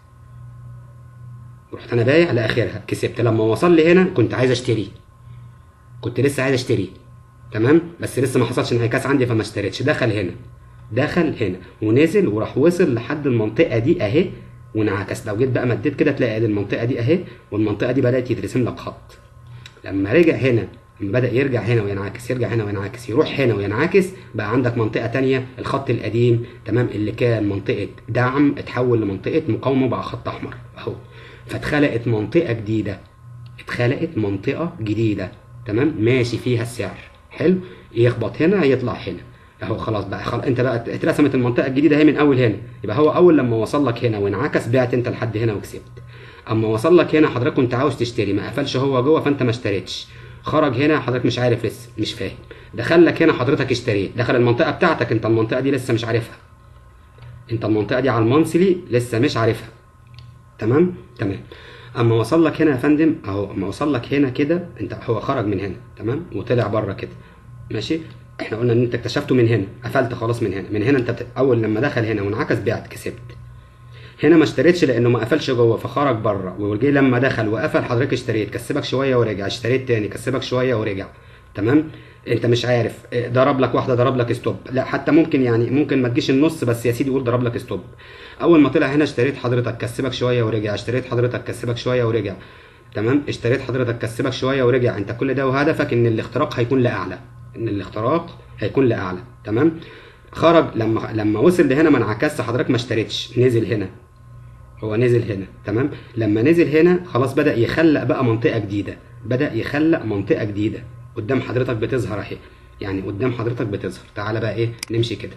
رحت انا بايع لاخرها كسبت لما وصل لي هنا كنت عايز اشتري كنت لسه عايز اشتري تمام بس لسه ما حصلش انعكاس عندي فما اشتريتش دخل هنا دخل هنا ونزل وراح وصل لحد المنطقه دي اهي وانعكس لو جيت بقى مديت كده تلاقي ادي المنطقه دي اهي والمنطقه دي بدات يترسم لك خط لما رجع هنا لما بدا يرجع هنا وينعكس يرجع هنا وينعكس يروح هنا وينعكس بقى عندك منطقه تانية الخط القديم تمام اللي كان منطقه دعم اتحول لمنطقه مقاومه بقى خط احمر اهو فاتخلقت منطقه جديده اتخلقت منطقه جديده تمام ماشي فيها السعر حلو يخبط هنا يطلع هنا اهو خلاص بقى خلاص انت بقى اترسمت المنطقه الجديده اهي من اول هنا يبقى هو اول لما وصل لك هنا وانعكس بعت انت لحد هنا وكسبت اما وصل لك هنا حضرتك كنت عاوز تشتري ما قفلش هو جوه فانت ما اشتريتش خرج هنا حضرتك مش عارف لسه مش فاهم دخل لك هنا حضرتك اشتريت دخل المنطقه بتاعتك انت المنطقه دي لسه مش عارفها انت المنطقه دي على المنصلي لسه مش عارفها تمام تمام اما وصل لك هنا يا فندم اهو اما وصل لك هنا كده انت هو خرج من هنا تمام وطلع بره كده ماشي احنا قلنا ان انت اكتشفته من هنا قفلت خلاص من هنا من هنا انت بت... اول لما دخل هنا وانعكس بعت كسبت هنا ما اشتريتش لانه ما قفلش جوه فخرج بره وجي لما دخل وقفل حضرتك اشتريت كسبك شويه ورجع اشتريت تاني كسبك شويه ورجع تمام انت مش عارف اه، ضرب لك واحده ضرب لك ستوب لا حتى ممكن يعني ممكن ما تجيش النص بس يا سيدي قول ضرب لك ستوب اول ما طلع هنا اشتريت حضرتك كسبك شويه ورجع اشتريت حضرتك كسبك شويه ورجع تمام اشتريت حضرتك كسبك شويه ورجع انت كل ده وهدفك ان الاختراق هيكون لاعلى ان الاختراق هيكون لاعلى تمام خرج لما لما وصل لهنا ما انعكسش حضرتك ما اشتريتش نزل هنا هو نزل هنا تمام لما نزل هنا خلاص بدأ يخلق بقى منطقة جديدة بدأ يخلق منطقة جديدة قدام حضرتك بتظهر اهي يعني قدام حضرتك بتظهر تعالى بقى ايه نمشي كده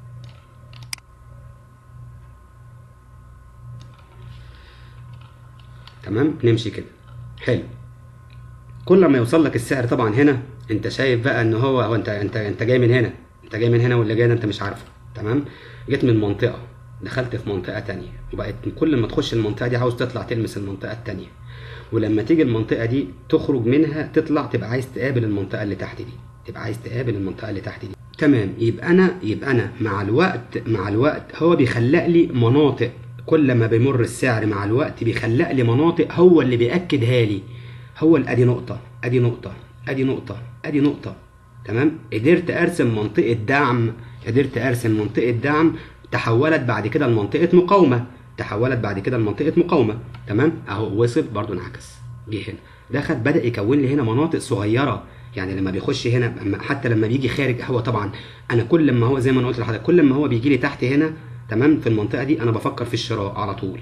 تمام نمشي كده حلو كل ما يوصل لك السعر طبعا هنا انت شايف بقى ان هو هو انت انت انت جاي من هنا انت جاي من هنا واللي جاي ده انت مش عارفه تمام جيت من منطقه دخلت في منطقه تانية وبقت كل ما تخش المنطقه دي عاوز تطلع تلمس المنطقه التانية ولما تيجي المنطقه دي تخرج منها تطلع تبقى عايز تقابل المنطقه اللي تحت دي تبقى عايز تقابل المنطقه اللي تحت دي تمام يبقى انا يبقى انا مع الوقت مع الوقت هو بيخلق لي مناطق كل ما بيمر السعر مع الوقت بيخلق لي مناطق هو اللي بياكدها لي هو ال- ادي نقطه ادي نقطه ادي نقطه ادي نقطه تمام قدرت ارسم منطقه دعم قدرت ارسم منطقه دعم تحولت بعد كده لمنطقه مقاومه تحولت بعد كده لمنطقه مقاومه تمام اهو وصل برضو انعكس جه هنا دخل بدا يكون لي هنا مناطق صغيره يعني لما بيخش هنا أما- حتى لما بيجي خارج هو طبعا انا كل ما هو زي ما انا قلت لحضرتك كل ما هو بيجي لي تحت هنا تمام في المنطقه دي انا بفكر في الشراء على طول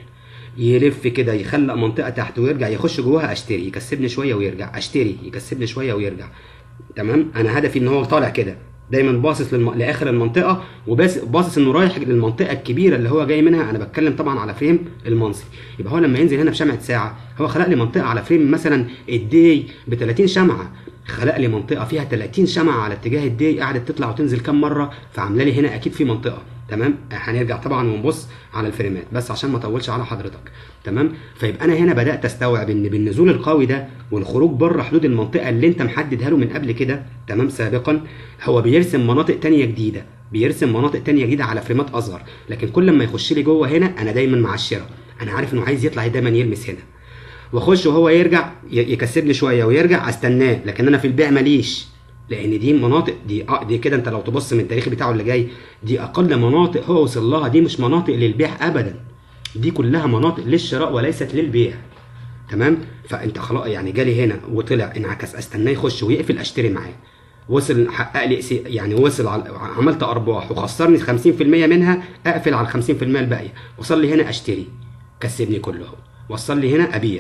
يلف كده يخلق منطقه تحت ويرجع يخش جواها اشتري يكسبني شويه ويرجع اشتري يكسبني شويه ويرجع تمام انا هدفي ان هو طالع كده دايما باصص للم... لاخر المنطقه وباصص باصص انه رايح للمنطقه الكبيره اللي هو جاي منها انا بتكلم طبعا على فريم المنصي يبقى هو لما ينزل هنا بشمعه ساعه هو خلق لي منطقه على فريم مثلا الدي ب 30 شمعه خلق لي منطقه فيها 30 شمعه على اتجاه الدي قعدت تطلع وتنزل كام مره فعامله لي هنا اكيد في منطقه تمام هنرجع طبعا ونبص على الفريمات بس عشان ما اطولش على حضرتك تمام فيبقى انا هنا بدات استوعب ان بالنزول القوي ده والخروج بره حدود المنطقه اللي انت محددها له من قبل كده تمام سابقا هو بيرسم مناطق تانية جديده بيرسم مناطق تانية جديده على فريمات اصغر لكن كل ما يخش لي جوه هنا انا دايما مع الشراء انا عارف انه عايز يطلع دايما يلمس هنا واخش وهو يرجع ي- يكسبني شويه ويرجع استناه لكن انا في البيع ماليش لان دي مناطق دي اه دي كده انت لو تبص من التاريخ بتاعه اللي جاي دي اقل مناطق هو وصل لها دي مش مناطق للبيع ابدا دي كلها مناطق للشراء وليست للبيع تمام فانت خلاص يعني جالي هنا وطلع انعكس استناه يخش ويقفل اشتري معاه وصل حقق لي سي- يعني وصل على عملت ارباح وخسرني 50% منها اقفل على ال 50% الباقيه وصل لي هنا اشتري كسبني كله وصل لي هنا ابيع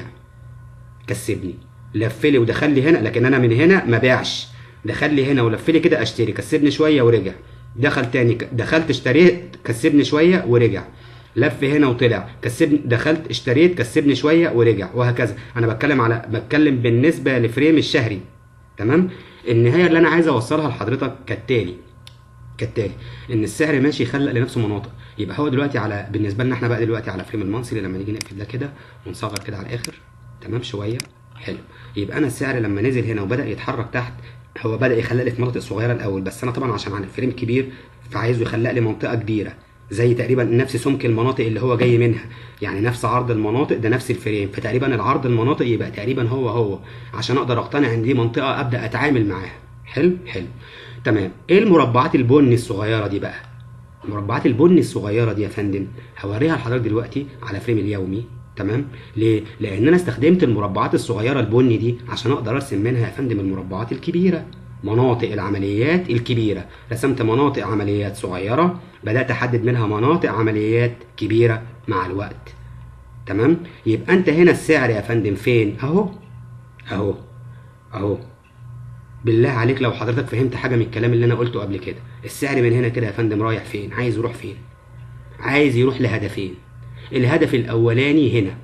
كسبني لف لي ودخل لي هنا لكن انا من هنا ما باعش دخل لي هنا ولف لي كده اشتري كسبني شويه ورجع دخل تاني ك- دخلت اشتريت كسبني شويه ورجع لف هنا وطلع كسبني دخلت اشتريت كسبني شويه ورجع وهكذا انا بتكلم على بتكلم بالنسبه لفريم الشهري تمام النهايه اللي انا عايز اوصلها لحضرتك كالتالي كالتالي ان السعر ماشي يخلق لنفسه مناطق يبقى هو دلوقتي على بالنسبه لنا احنا بقى دلوقتي على فريم المنصري لما نيجي نقفل ده كده ونصغر كده على الاخر تمام شويه حلو يبقى انا السعر لما نزل هنا وبدا يتحرك تحت هو بدا يخلق لي في مناطق صغيره الاول بس انا طبعا عشان على الفريم كبير فعايزه يخلق لي منطقه كبيره زي تقريبا نفس سمك المناطق اللي هو جاي منها يعني نفس عرض المناطق ده نفس الفريم فتقريبا العرض المناطق يبقى تقريبا هو هو عشان اقدر اقتنع ان دي منطقه ابدا اتعامل معاها حلو حلو تمام ايه المربعات البني الصغيره دي بقى المربعات البني الصغيره دي يا فندم هوريها لحضرتك دلوقتي على فريم اليومي تمام ليه لان انا استخدمت المربعات الصغيره البني دي عشان اقدر ارسم منها يا فندم المربعات الكبيره مناطق العمليات الكبيره رسمت مناطق عمليات صغيره بدات احدد منها مناطق عمليات كبيره مع الوقت تمام يبقى انت هنا السعر يا فندم فين اهو اهو اهو بالله عليك لو حضرتك فهمت حاجه من الكلام اللي انا قلته قبل كده السعر من هنا كده يا فندم رايح فين عايز يروح فين عايز يروح لهدفين الهدف الاولاني هنا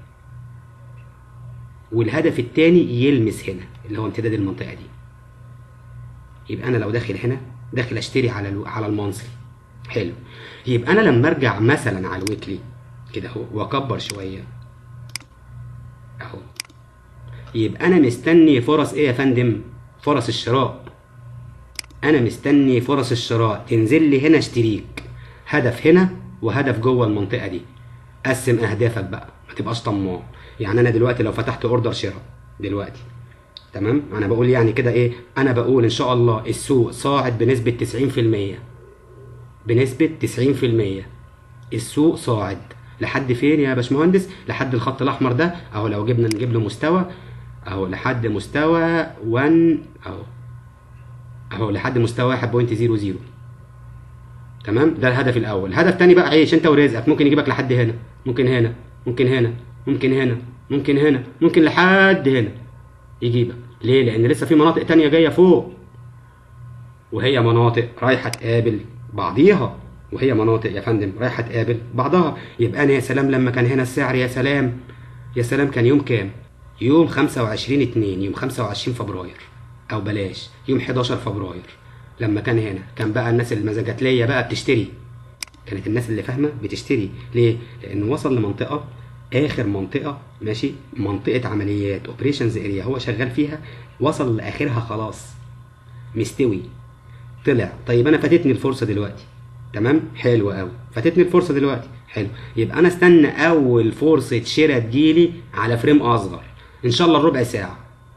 والهدف الثاني يلمس هنا اللي هو امتداد المنطقه دي يبقى انا لو داخل هنا داخل اشتري على الو... على المنصري حلو يبقى انا لما ارجع مثلا على الويكلي كده اهو واكبر شويه اهو يبقى انا مستني فرص ايه يا فندم فرص الشراء انا مستني فرص الشراء تنزل لي هنا اشتريك هدف هنا وهدف جوه المنطقه دي قسم اهدافك بقى ما تبقاش طماع يعني انا دلوقتي لو فتحت اوردر شراء دلوقتي تمام انا بقول يعني كده ايه انا بقول ان شاء الله السوق صاعد بنسبه 90% بنسبه 90% السوق صاعد لحد فين يا باشمهندس لحد الخط الاحمر ده اهو لو جبنا نجيب له مستوى اهو لحد مستوى 1 اهو اهو لحد مستوى 1.00 تمام ده الهدف الاول الهدف الثاني بقى عيش انت ورزقك ممكن يجيبك لحد هنا ممكن هنا ممكن هنا ممكن هنا ممكن هنا ممكن لحد هنا يجيبك ليه لان لسه في مناطق تانية جايه فوق وهي مناطق رايحه تقابل بعضيها وهي مناطق يا فندم رايحه تقابل بعضها يبقى انا يا سلام لما كان هنا السعر يا سلام يا سلام كان يوم كام يوم 25 2 يوم 25 فبراير او بلاش يوم 11 فبراير لما كان هنا كان بقى الناس المزاجاتليه بقى بتشتري كانت الناس اللي فاهمه بتشتري ليه لانه وصل لمنطقه اخر منطقه ماشي منطقه عمليات اوبريشنز اريا هو شغال فيها وصل لاخرها خلاص مستوي طلع طيب انا فاتتني الفرصه دلوقتي تمام حلو قوي فاتتني الفرصه دلوقتي حلو يبقى انا استنى اول فرصه شراء تجيلي على فريم اصغر ان شاء الله ربع ساعه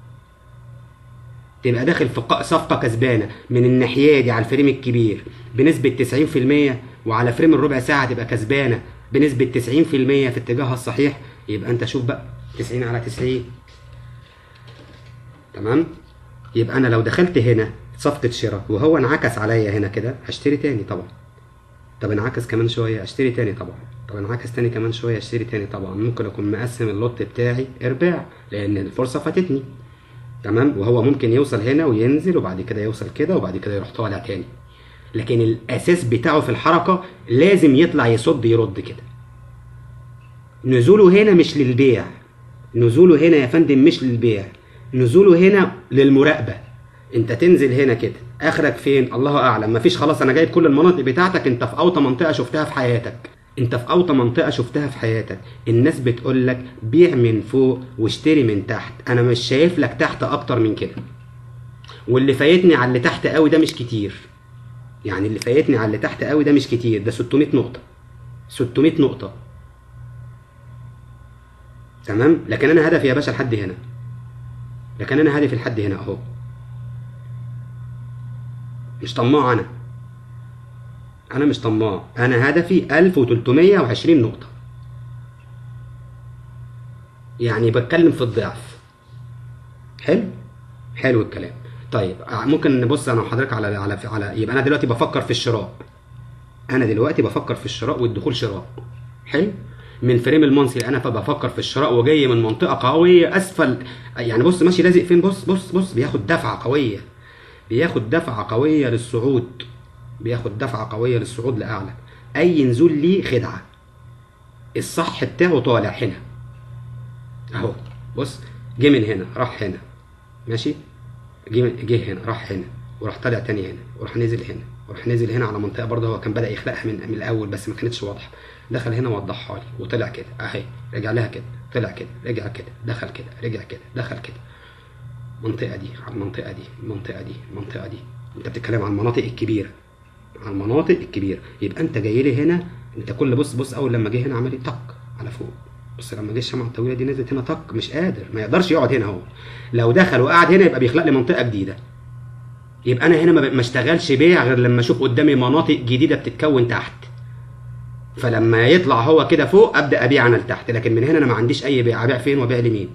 تبقى داخل في ق- صفقه كسبانه من الناحيه دي على الفريم الكبير بنسبه 90% وعلى فريم الربع ساعه تبقى كسبانه بنسبه 90% في اتجاهها الصحيح يبقى انت شوف بقى 90 على 90 تمام يبقى انا لو دخلت هنا صفقه شراء وهو انعكس عليا هنا كده هشتري تاني طبعا طب انعكس كمان شويه اشتري تاني طبعا طب انعكس تاني كمان شويه اشتري تاني طبعا ممكن اكون مقسم اللوت بتاعي ارباع لان الفرصه فاتتني تمام وهو ممكن يوصل هنا وينزل وبعد كده يوصل كده وبعد كده يروح طالع تاني لكن الاساس بتاعه في الحركه لازم يطلع يصد يرد كده نزوله هنا مش للبيع نزوله هنا يا فندم مش للبيع نزوله هنا للمراقبه انت تنزل هنا كده اخرك فين الله اعلم مفيش خلاص انا جايب كل المناطق بتاعتك انت في اوطى منطقه شفتها في حياتك انت في اوطى منطقه شفتها في حياتك الناس بتقول لك بيع من فوق واشتري من تحت انا مش شايف لك تحت اكتر من كده واللي فايتني على اللي تحت قوي ده مش كتير يعني اللي فايتني على اللي تحت قوي ده مش كتير ده 600 نقطه 600 نقطه تمام لكن انا هدفي يا باشا لحد هنا لكن انا هدفي لحد هنا اهو مش طماع انا انا مش طماع انا هدفي 1320 نقطة يعني بتكلم في الضعف حلو حلو الكلام طيب ممكن نبص انا وحضرتك على على على يبقى انا دلوقتي بفكر في الشراء انا دلوقتي بفكر في الشراء والدخول شراء حلو من فريم المنصي انا فبفكر في الشراء وجاي من منطقه قويه اسفل يعني بص ماشي لازق فين بص بص بص بياخد دفعه قويه بياخد دفعه قويه للصعود بياخد دفعه قويه للصعود لاعلى اي نزول ليه خدعه الصح بتاعه طالع هنا اهو بص جه من هنا راح هنا ماشي جه جه هنا راح هنا وراح طالع تاني هنا وراح نزل هنا وراح نزل هنا على منطقه برضه هو كان بدا يخلقها من من الاول بس ما كانتش واضحه دخل هنا وضحها لي وطلع كده اهي رجع لها كده طلع كده رجع كده دخل كده رجع كده دخل كده المنطقه دي على المنطقه دي المنطقه دي المنطقه دي انت بتتكلم عن المناطق الكبيره عن المناطق الكبيره يبقى انت جاي لي هنا انت كل بص بص اول لما جه هنا عمل لي طق على فوق بص لما جه الشمعه الطويله دي نزلت هنا طق مش قادر ما يقدرش يقعد هنا هو لو دخل وقعد هنا يبقى بيخلق لي منطقه جديده يبقى انا هنا ما ما اشتغلش بيع غير لما اشوف قدامي مناطق جديده بتتكون تحت فلما يطلع هو كده فوق ابدا ابيع انا لتحت لكن من هنا انا ما عنديش اي بيع ابيع فين وابيع لمين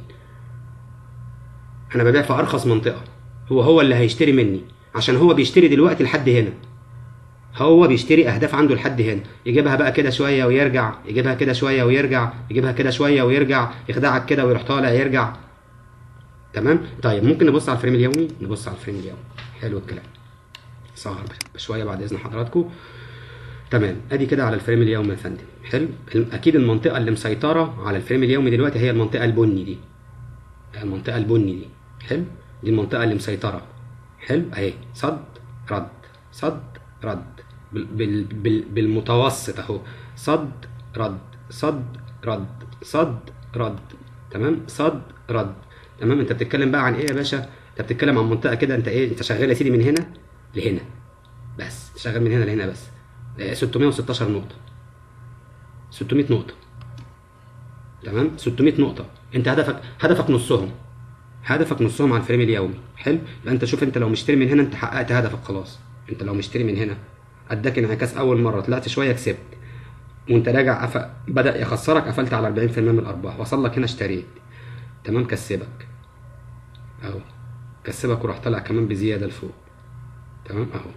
انا ببيع في ارخص منطقه هو هو اللي هيشتري مني عشان هو بيشتري دلوقتي لحد هنا هو بيشتري اهداف عنده لحد هنا يجيبها بقى كده شويه ويرجع يجيبها كده شويه ويرجع يجيبها كده شويه ويرجع يخدعك كده ويروح طالع يرجع تمام طيب ممكن نبص على الفريم اليومي نبص على الفريم اليومي حلو الكلام سهر بشويه بعد اذن حضراتكم تمام ادي كده على الفريم اليومي يا فندم حلو اكيد المنطقه اللي مسيطره على الفريم اليومي دلوقتي هي المنطقه البني دي المنطقه البني دي حلو دي المنطقه اللي مسيطره حلو اهي صد رد صد رد بال بال بال بالمتوسط اهو صد رد صد رد صد رد تمام صد رد تمام انت بتتكلم بقى عن ايه يا باشا انت بتتكلم عن منطقه كده انت ايه انت شغال يا سيدي من هنا لهنا بس شغال من هنا لهنا بس 616 نقطة 600 نقطة تمام 600 نقطة انت هدفك هدفك نصهم هدفك نصهم على الفريم اليومي حلو يبقى انت شوف انت لو مشتري من هنا انت حققت هدفك خلاص انت لو مشتري من هنا اداك انعكاس اول مرة طلعت شوية كسبت وانت راجع أف... بدا يخسرك قفلت على 40% من الارباح وصل لك هنا اشتريت تمام كسبك اهو كسبك وراح طالع كمان بزياده لفوق تمام اهو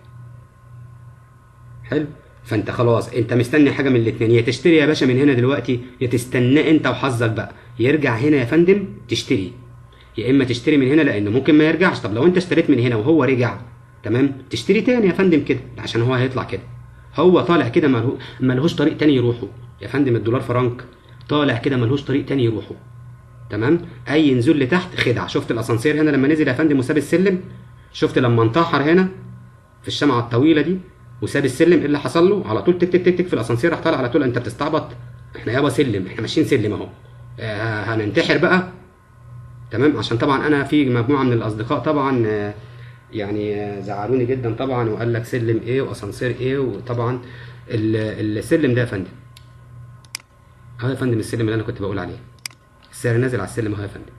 حلو فانت خلاص انت مستني حاجه من الاثنين يا تشتري يا باشا من هنا دلوقتي يا تستنى انت وحظك بقى يرجع هنا يا فندم تشتري يا اما تشتري من هنا لان ممكن ما يرجعش طب لو انت اشتريت من هنا وهو رجع تمام تشتري تاني يا فندم كده عشان هو هيطلع كده هو طالع كده ملهو... ملهوش طريق تاني يروحه يا فندم الدولار فرنك طالع كده ملهوش طريق تاني يروحه تمام اي نزول لتحت خدع شفت الاسانسير هنا لما نزل يا فندم وساب السلم شفت لما انتحر هنا في الشمعه الطويله دي وساب السلم ايه اللي حصل له على طول تك تك تك تك في الاسانسير راح طالع على طول انت بتستعبط احنا يابا سلم احنا ماشيين سلم اهو آه هننتحر بقى تمام عشان طبعا انا في مجموعه من الاصدقاء طبعا آه يعني آه زعلوني جدا طبعا وقال لك سلم ايه واسانسير ايه وطبعا ال- السلم ده يا فندم اهو يا فندم السلم اللي انا كنت بقول عليه السعر نازل على السلم اهو يا فندم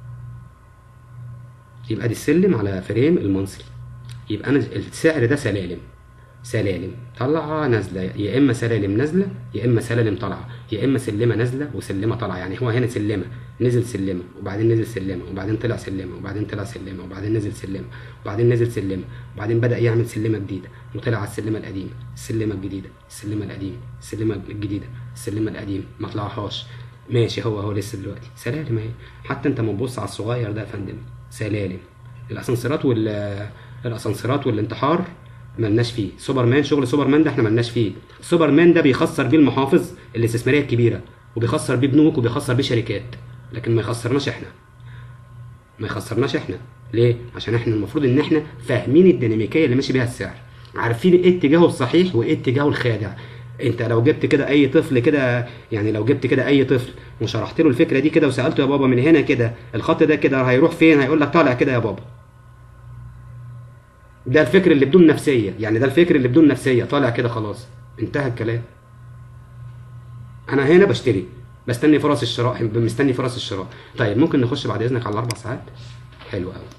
يبقى دي السلم على فريم المنصري يبقى انا السعر ده سلالم سلالم طالعه نازله يا اما سلالم نازله يا اما سلالم طالعه يا اما سلمه نازله وسلمه طالعه يعني هو هنا سلمه نزل سلمه وبعدين نزل سلمه وبعدين طلع سلمه وبعدين طلع سلمه وبعدين نزل سلمه وبعدين نزل سلمه وبعدين بدا يعمل سلمه جديده وطلع على السلمه القديمه السلمه الجديده السلمه القديمه السلمه الجديده السلمه القديمه ما طلعهاش ماشي هو هو لسه دلوقتي سلالم اهي حتى انت ما تبص على الصغير ده يا فندم سلالم الاسانسيرات وال الاسانسيرات والانتحار ملناش فيه سوبرمان شغل سوبرمان ده احنا ملناش فيه سوبرمان ده بيخسر بيه المحافظ الاستثماريه الكبيره وبيخسر بيه بنوك وبيخسر بيه شركات لكن ما يخسرناش احنا ما يخسرناش احنا ليه عشان احنا المفروض ان احنا فاهمين الديناميكيه اللي ماشي بيها السعر عارفين ايه اتجاهه الصحيح وايه اتجاهه الخادع انت لو جبت كده اي طفل كده يعني لو جبت كده اي طفل وشرحت له الفكره دي كده وسالته يا بابا من هنا كده الخط ده كده هيروح فين هيقول لك طالع كده يا بابا ده الفكر اللي بدون نفسيه يعني ده الفكر اللي بدون نفسيه طالع كده خلاص انتهى الكلام انا هنا بشتري بستني فرص الشراء مستني فرص الشراء طيب ممكن نخش بعد اذنك على الاربع ساعات حلو قوي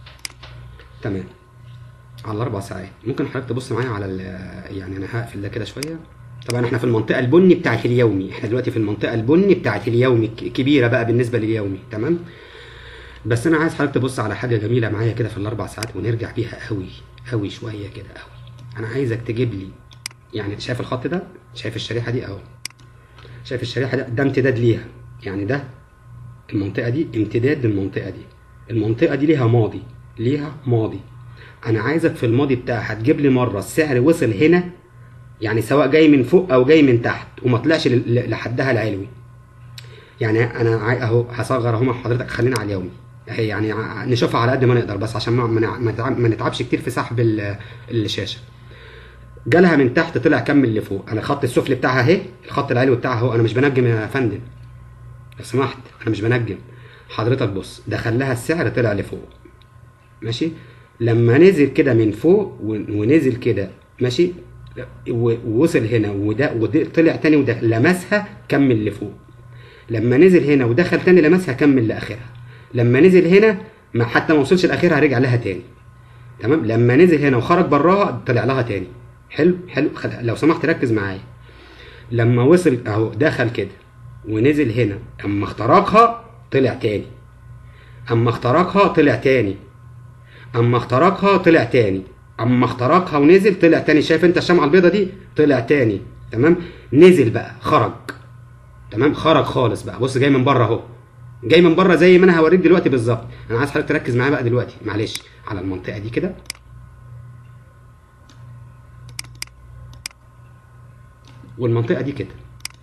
تمام على الاربع ساعات ممكن حضرتك تبص معايا على ال- يعني انا هقفل ده كده شويه طبعا احنا في المنطقه البني بتاعت اليومي احنا دلوقتي في المنطقه البني بتاعت اليومي ك- كبيره بقى بالنسبه لليومي تمام بس انا عايز حضرتك تبص على حاجه جميله معايا كده في الاربع ساعات ونرجع بيها قوي قوي شويه كده قوي انا عايزك تجيب لي يعني شايف الخط ده شايف الشريحه دي اهو شايف الشريحه ده ده امتداد ليها يعني ده المنطقه دي امتداد للمنطقه دي المنطقه دي ليها ماضي ليها ماضي انا عايزك في الماضي بتاعها تجيب لي مره السعر وصل هنا يعني سواء جاي من فوق او جاي من تحت وما طلعش ل- ل- لحدها العلوي يعني انا عاي- اهو هصغر اهو مع حضرتك خلينا على اليومي اهي يعني ع- نشوفها على قد ما نقدر بس عشان ما ما نع- ما نتعب- ما نتعبش كتير في سحب ال- الشاشه جالها من تحت طلع كمل لفوق انا الخط السفلي بتاعها اهي الخط العلوي بتاعها اهو انا مش بنجم يا فندم لو سمحت انا مش بنجم حضرتك بص دخل لها السعر طلع لفوق ماشي لما نزل كده من فوق ون- ونزل كده ماشي و- ووصل هنا وده وده طلع تاني وده لمسها كمل لفوق لما نزل هنا ودخل تاني لمسها كمل لاخرها لما نزل هنا ما حتى ما وصلش لاخرها رجع لها تاني تمام لما نزل هنا وخرج براها طلع لها تاني حلو حلو خل- لو سمحت ركز معايا لما وصل اهو دخل كده ونزل هنا اما اخترقها طلع تاني اما اخترقها طلع تاني اما اخترقها طلع تاني اما اخترقها ونزل طلع تاني شايف انت الشمعة البيضة دي طلع تاني تمام نزل بقى خرج تمام خرج خالص بقى بص جاي من بره اهو جاي من بره زي ما انا هوريك دلوقتي بالظبط انا عايز حضرتك تركز معايا بقى دلوقتي معلش على المنطقة دي كده والمنطقة دي كده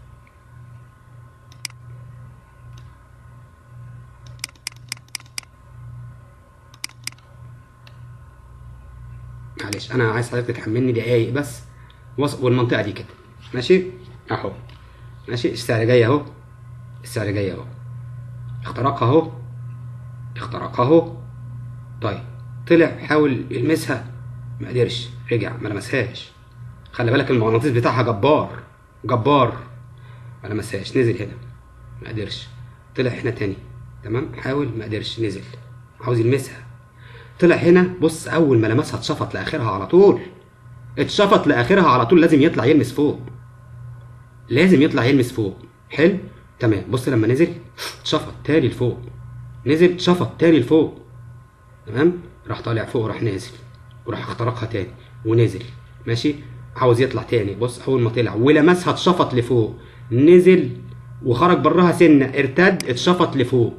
معلش انا عايز حضرتك تحملني دقايق بس وص- والمنطقه دي كده ماشي اهو ماشي السعر جاي اهو السعر جاي اهو اخترقها اهو اخترقها اهو طيب طلع حاول يلمسها ما قدرش رجع ما لمسهاش خلي بالك المغناطيس بتاعها جبار جبار ما لمسهاش نزل هنا ما قدرش طلع هنا تاني تمام حاول ما قدرش نزل عاوز يلمسها طلع هنا بص اول ما لمسها اتشفط لاخرها على طول اتشفط لاخرها على طول لازم يطلع يلمس فوق لازم يطلع يلمس فوق حلو تمام بص لما نزل اتشفط تاني لفوق نزل اتشفط تاني لفوق تمام راح طالع فوق وراح نازل وراح اخترقها تاني ونزل ماشي عاوز يطلع تاني بص اول ما طلع ولمسها اتشفط لفوق نزل وخرج براها سنه ارتد اتشفط لفوق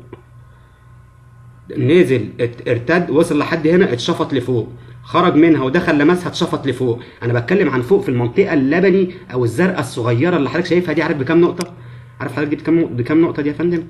نزل ات- ارتد وصل لحد هنا اتشفط لفوق خرج منها ودخل لمسها اتشفط لفوق انا بتكلم عن فوق في المنطقه اللبني او الزرقاء الصغيره اللي حضرتك شايفها دي عارف بكام نقطه عارف حضرتك دي بكام بكام نقطه دي يا فندم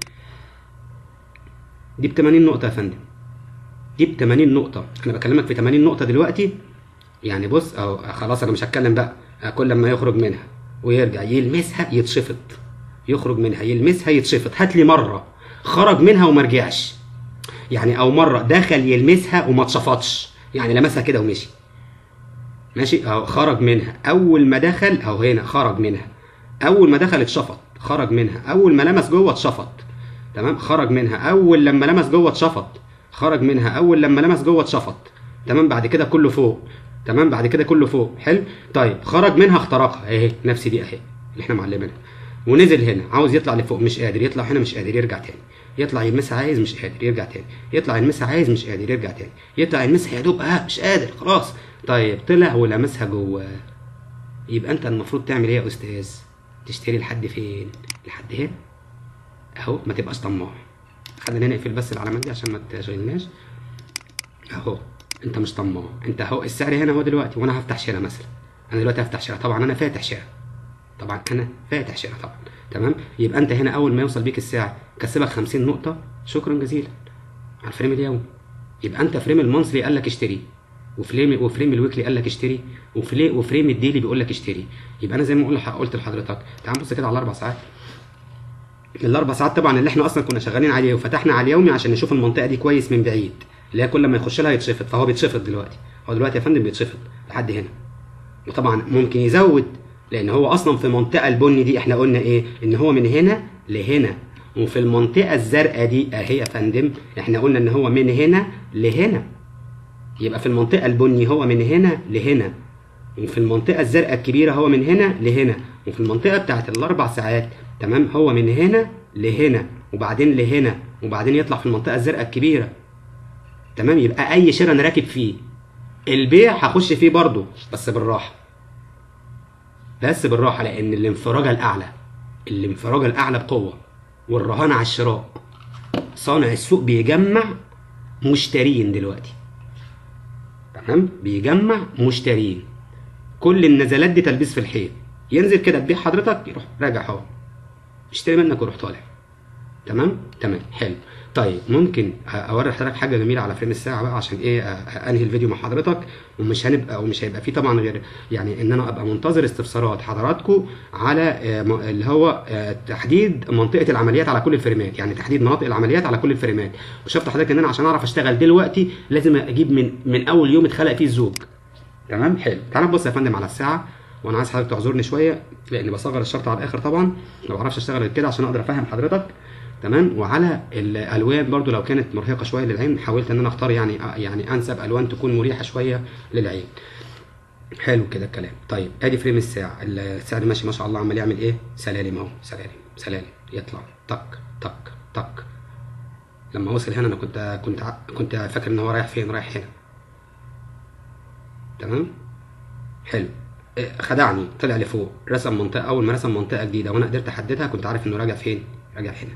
دي ب 80 نقطه يا فندم دي ب 80 نقطه انا بكلمك في 80 نقطه دلوقتي يعني بص اهو خلاص انا مش هتكلم بقى كل لما يخرج منها ويرجع يلمسها يتشفط يخرج منها يلمسها يتشفط هات لي مره خرج منها وما رجعش يعني او مره دخل يلمسها وما اتشفطش يعني لمسها كده ومشي ماشي اهو خرج منها اول ما دخل اهو هنا خرج منها اول ما دخل اتشفط خرج منها اول ما لمس جوه اتشفط تمام خرج منها اول لما لمس جوه اتشفط خرج منها اول لما لمس جوه اتشفط تمام بعد كده كله فوق تمام بعد كده كله فوق حلو طيب خرج منها اخترقها اهي نفس دي اهي اللي احنا معلمينها ونزل هنا عاوز يطلع لفوق مش قادر يطلع هنا مش قادر يرجع تاني يطلع يلمسها عايز مش قادر يرجع تاني يطلع يلمسها عايز مش قادر يرجع تاني يطلع يلمسها يا دوب اه مش قادر خلاص طيب طلع ولمسها جوه يبقى انت المفروض تعمل ايه يا استاذ تشتري لحد فين لحد هنا اهو ما تبقاش طماع خلينا نقفل بس العلامات دي عشان ما تشغلناش اهو انت مش طماع انت اهو السعر هنا اهو دلوقتي وانا هفتح شراء مثلا انا دلوقتي هفتح شراء طبعا انا فاتح شراء طبعا انا فاتح شراء طبعا تمام يبقى انت هنا اول ما يوصل بيك السعر كسبك 50 نقطه شكرا جزيلا على الفريم اليومي يبقى انت فريم المنصلي قال لك اشتري وفريم وفريم الويكلي قال لك اشتري وفريم وفريم الديلي بيقول لك اشتري يبقى انا زي ما قلت قلت لحضرتك تعال بص كده على الاربع ساعات الاربع ساعات طبعا اللي احنا اصلا كنا شغالين عليه وفتحنا على اليومي عشان نشوف المنطقه دي كويس من بعيد اللي هي كل ما يخش لها يتشفط فهو بيتشفط دلوقتي هو دلوقتي يا فندم بيتشفط لحد هنا وطبعا ممكن يزود لان هو اصلا في المنطقه البني دي احنا قلنا ايه ان هو من هنا لهنا وفي المنطقه الزرقاء دي اهي يا فندم احنا قلنا ان هو من هنا لهنا يبقى في المنطقه البني هو من هنا لهنا وفي المنطقه الزرقاء الكبيره هو من هنا لهنا وفي المنطقه بتاعت الاربع ساعات تمام هو من هنا لهنا وبعدين لهنا وبعدين يطلع في المنطقه الزرقاء الكبيره تمام يبقى اي شراء انا راكب فيه البيع هخش فيه برضه بس بالراحه بس بالراحه لان الانفراجه الاعلى الانفراجه الاعلى بقوه والرهان على الشراء صانع السوق بيجمع مشترين دلوقتي تمام بيجمع مشترين كل النزلات دي تلبيس في الحيط ينزل كده تبيع حضرتك يروح راجع هو اشتري منك ويروح طالع تمام تمام حلو طيب ممكن اوري حضرتك حاجه جميله على فريم الساعه بقى عشان ايه انهي الفيديو مع حضرتك ومش هنبقى ومش هيبقى فيه طبعا غير يعني ان انا ابقى منتظر استفسارات حضراتكم على اللي هو تحديد منطقه العمليات على كل الفريمات يعني تحديد مناطق العمليات على كل الفريمات وشفت حضرتك ان انا عشان اعرف اشتغل دلوقتي لازم اجيب من من اول يوم اتخلق فيه الزوج تمام حلو تعال نبص يا فندم على الساعه وانا عايز حضرتك تعذرني شويه لان بصغر الشرط على الاخر طبعا ما بعرفش اشتغل كده عشان اقدر افهم حضرتك تمام وعلى الالوان برضو لو كانت مرهقه شويه للعين حاولت ان انا اختار يعني يعني انسب الوان تكون مريحه شويه للعين حلو كده الكلام طيب ادي فريم الساعه الساعه دي ماشي ما شاء الله عمال يعمل ايه سلالم اهو سلالم سلالم يطلع طق طق طق لما وصل هنا انا كنت كنت كنت فاكر ان هو رايح فين رايح هنا تمام حلو خدعني طلع لفوق رسم منطقه اول ما رسم منطقه جديده وانا قدرت احددها كنت عارف انه راجع فين راجع هنا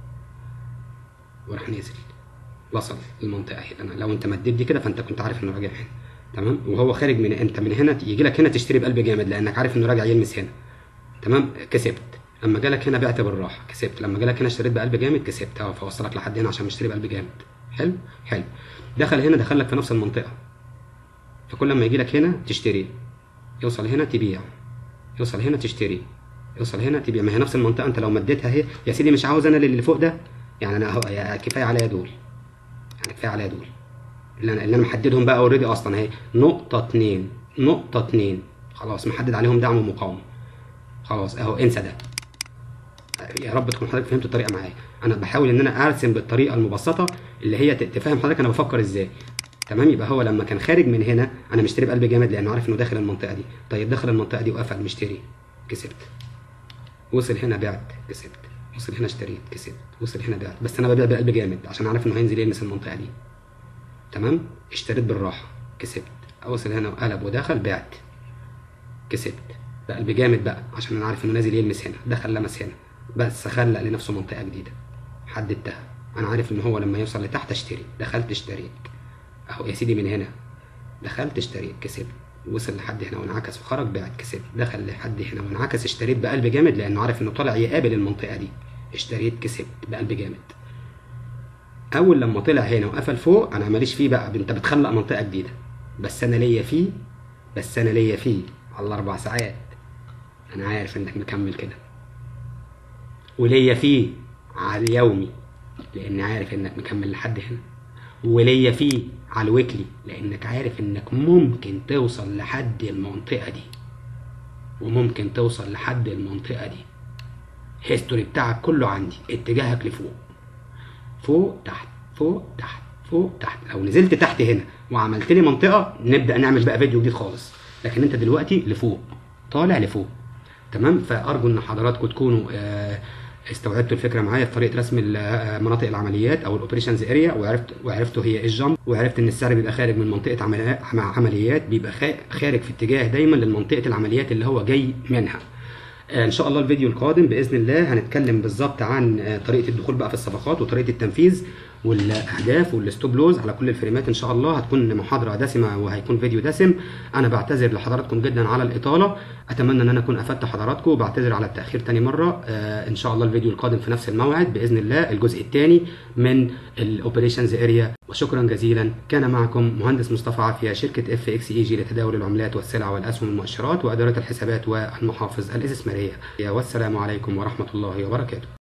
وراح نازل وصل المنطقه هنا لو انت مديت دي كده فانت كنت عارف انه راجع هنا تمام وهو خارج من انت من هنا يجي لك هنا تشتري بقلب جامد لانك عارف انه راجع يلمس هنا تمام كسبت لما جالك هنا بعت بالراحه كسبت لما جالك هنا اشتريت بقلب جامد كسبت اه فوصلك لحد هنا عشان مشتري بقلب جامد حلو حلو دخل هنا دخل لك في نفس المنطقه فكل ما يجي لك هنا تشتري يوصل هنا تبيع يوصل هنا تشتري يوصل هنا تبيع ما هي نفس المنطقه انت لو مديتها اهي يا سيدي مش عاوز انا اللي فوق ده يعني انا اهو كفايه عليا دول يعني كفايه عليا دول اللي انا اللي انا محددهم بقى اوريدي اصلا اهي نقطه اتنين نقطه اتنين خلاص محدد عليهم دعم ومقاومه خلاص اهو انسى ده يا رب تكون حضرتك فهمت الطريقه معايا انا بحاول ان انا ارسم بالطريقه المبسطه اللي هي تفهم حضرتك انا بفكر ازاي تمام يبقى هو لما كان خارج من هنا انا مشتري بقلب جامد لانه عارف انه داخل المنطقه دي طيب دخل المنطقه دي وقفل مشتري كسبت وصل هنا بعت كسبت وصل هنا اشتريت كسبت وصل هنا بعت بس انا ببيع بقلب جامد عشان عارف انه هينزل يلمس المنطقه دي تمام اشتريت بالراحه كسبت وصل هنا وقلب ودخل بعت كسبت بقلب جامد بقى عشان انا عارف انه نازل يلمس هنا دخل لمس هنا بس خلق لنفسه منطقه جديده حددتها انا عارف ان هو لما يوصل لتحت اشتري دخلت اشتريت اهو يا سيدي من هنا دخلت اشتريت كسبت وصل لحد هنا وانعكس وخرج بعت كسبت دخل لحد هنا وانعكس اشتريت بقلب جامد لانه عارف انه طالع يقابل المنطقه دي اشتريت كسبت بقلب جامد اول لما طلع هنا وقفل فوق انا ماليش فيه بقى انت بتخلق منطقه جديده بس انا ليا فيه بس انا ليا فيه على الاربع ساعات انا عارف انك مكمل كده وليا فيه على اليومي لاني عارف انك مكمل لحد هنا وليا فيه على الويكلي لانك عارف انك ممكن توصل لحد المنطقه دي وممكن توصل لحد المنطقه دي هيستوري بتاعك كله عندي اتجاهك لفوق فوق تحت فوق تحت فوق تحت لو نزلت تحت هنا وعملت لي منطقه نبدا نعمل بقى فيديو جديد خالص لكن انت دلوقتي لفوق طالع لفوق تمام فارجو ان حضراتكم تكونوا آه، استوعبتوا الفكره معايا في طريقه رسم ال- آه، مناطق العمليات او الاوبريشنز اريا وعرفت وعرفتوا هي ايه الجامب وعرفت ان السعر بيبقى خارج من منطقه عمليات عمليات بيبقى خا- خارج في اتجاه دايما للمنطقه العمليات اللي هو جاي منها آه، ان شاء الله الفيديو القادم باذن الله هنتكلم بالظبط عن آه، طريقه الدخول بقى في الصفقات وطريقه التنفيذ والاهداف والستوب لوز على كل الفريمات ان شاء الله هتكون محاضره دسمه وهيكون فيديو دسم انا بعتذر لحضراتكم جدا على الاطاله اتمنى ان انا اكون افدت حضراتكم وبعتذر على التاخير تاني مره آه، ان شاء الله الفيديو القادم في نفس الموعد باذن الله الجزء الثاني من الاوبريشنز اريا وشكرا جزيلا كان معكم مهندس مصطفى عافيه شركه اف اكس اي جي لتداول العملات والسلع والاسهم والمؤشرات واداره الحسابات والمحافظ الاستثماريه والسلام عليكم ورحمه الله وبركاته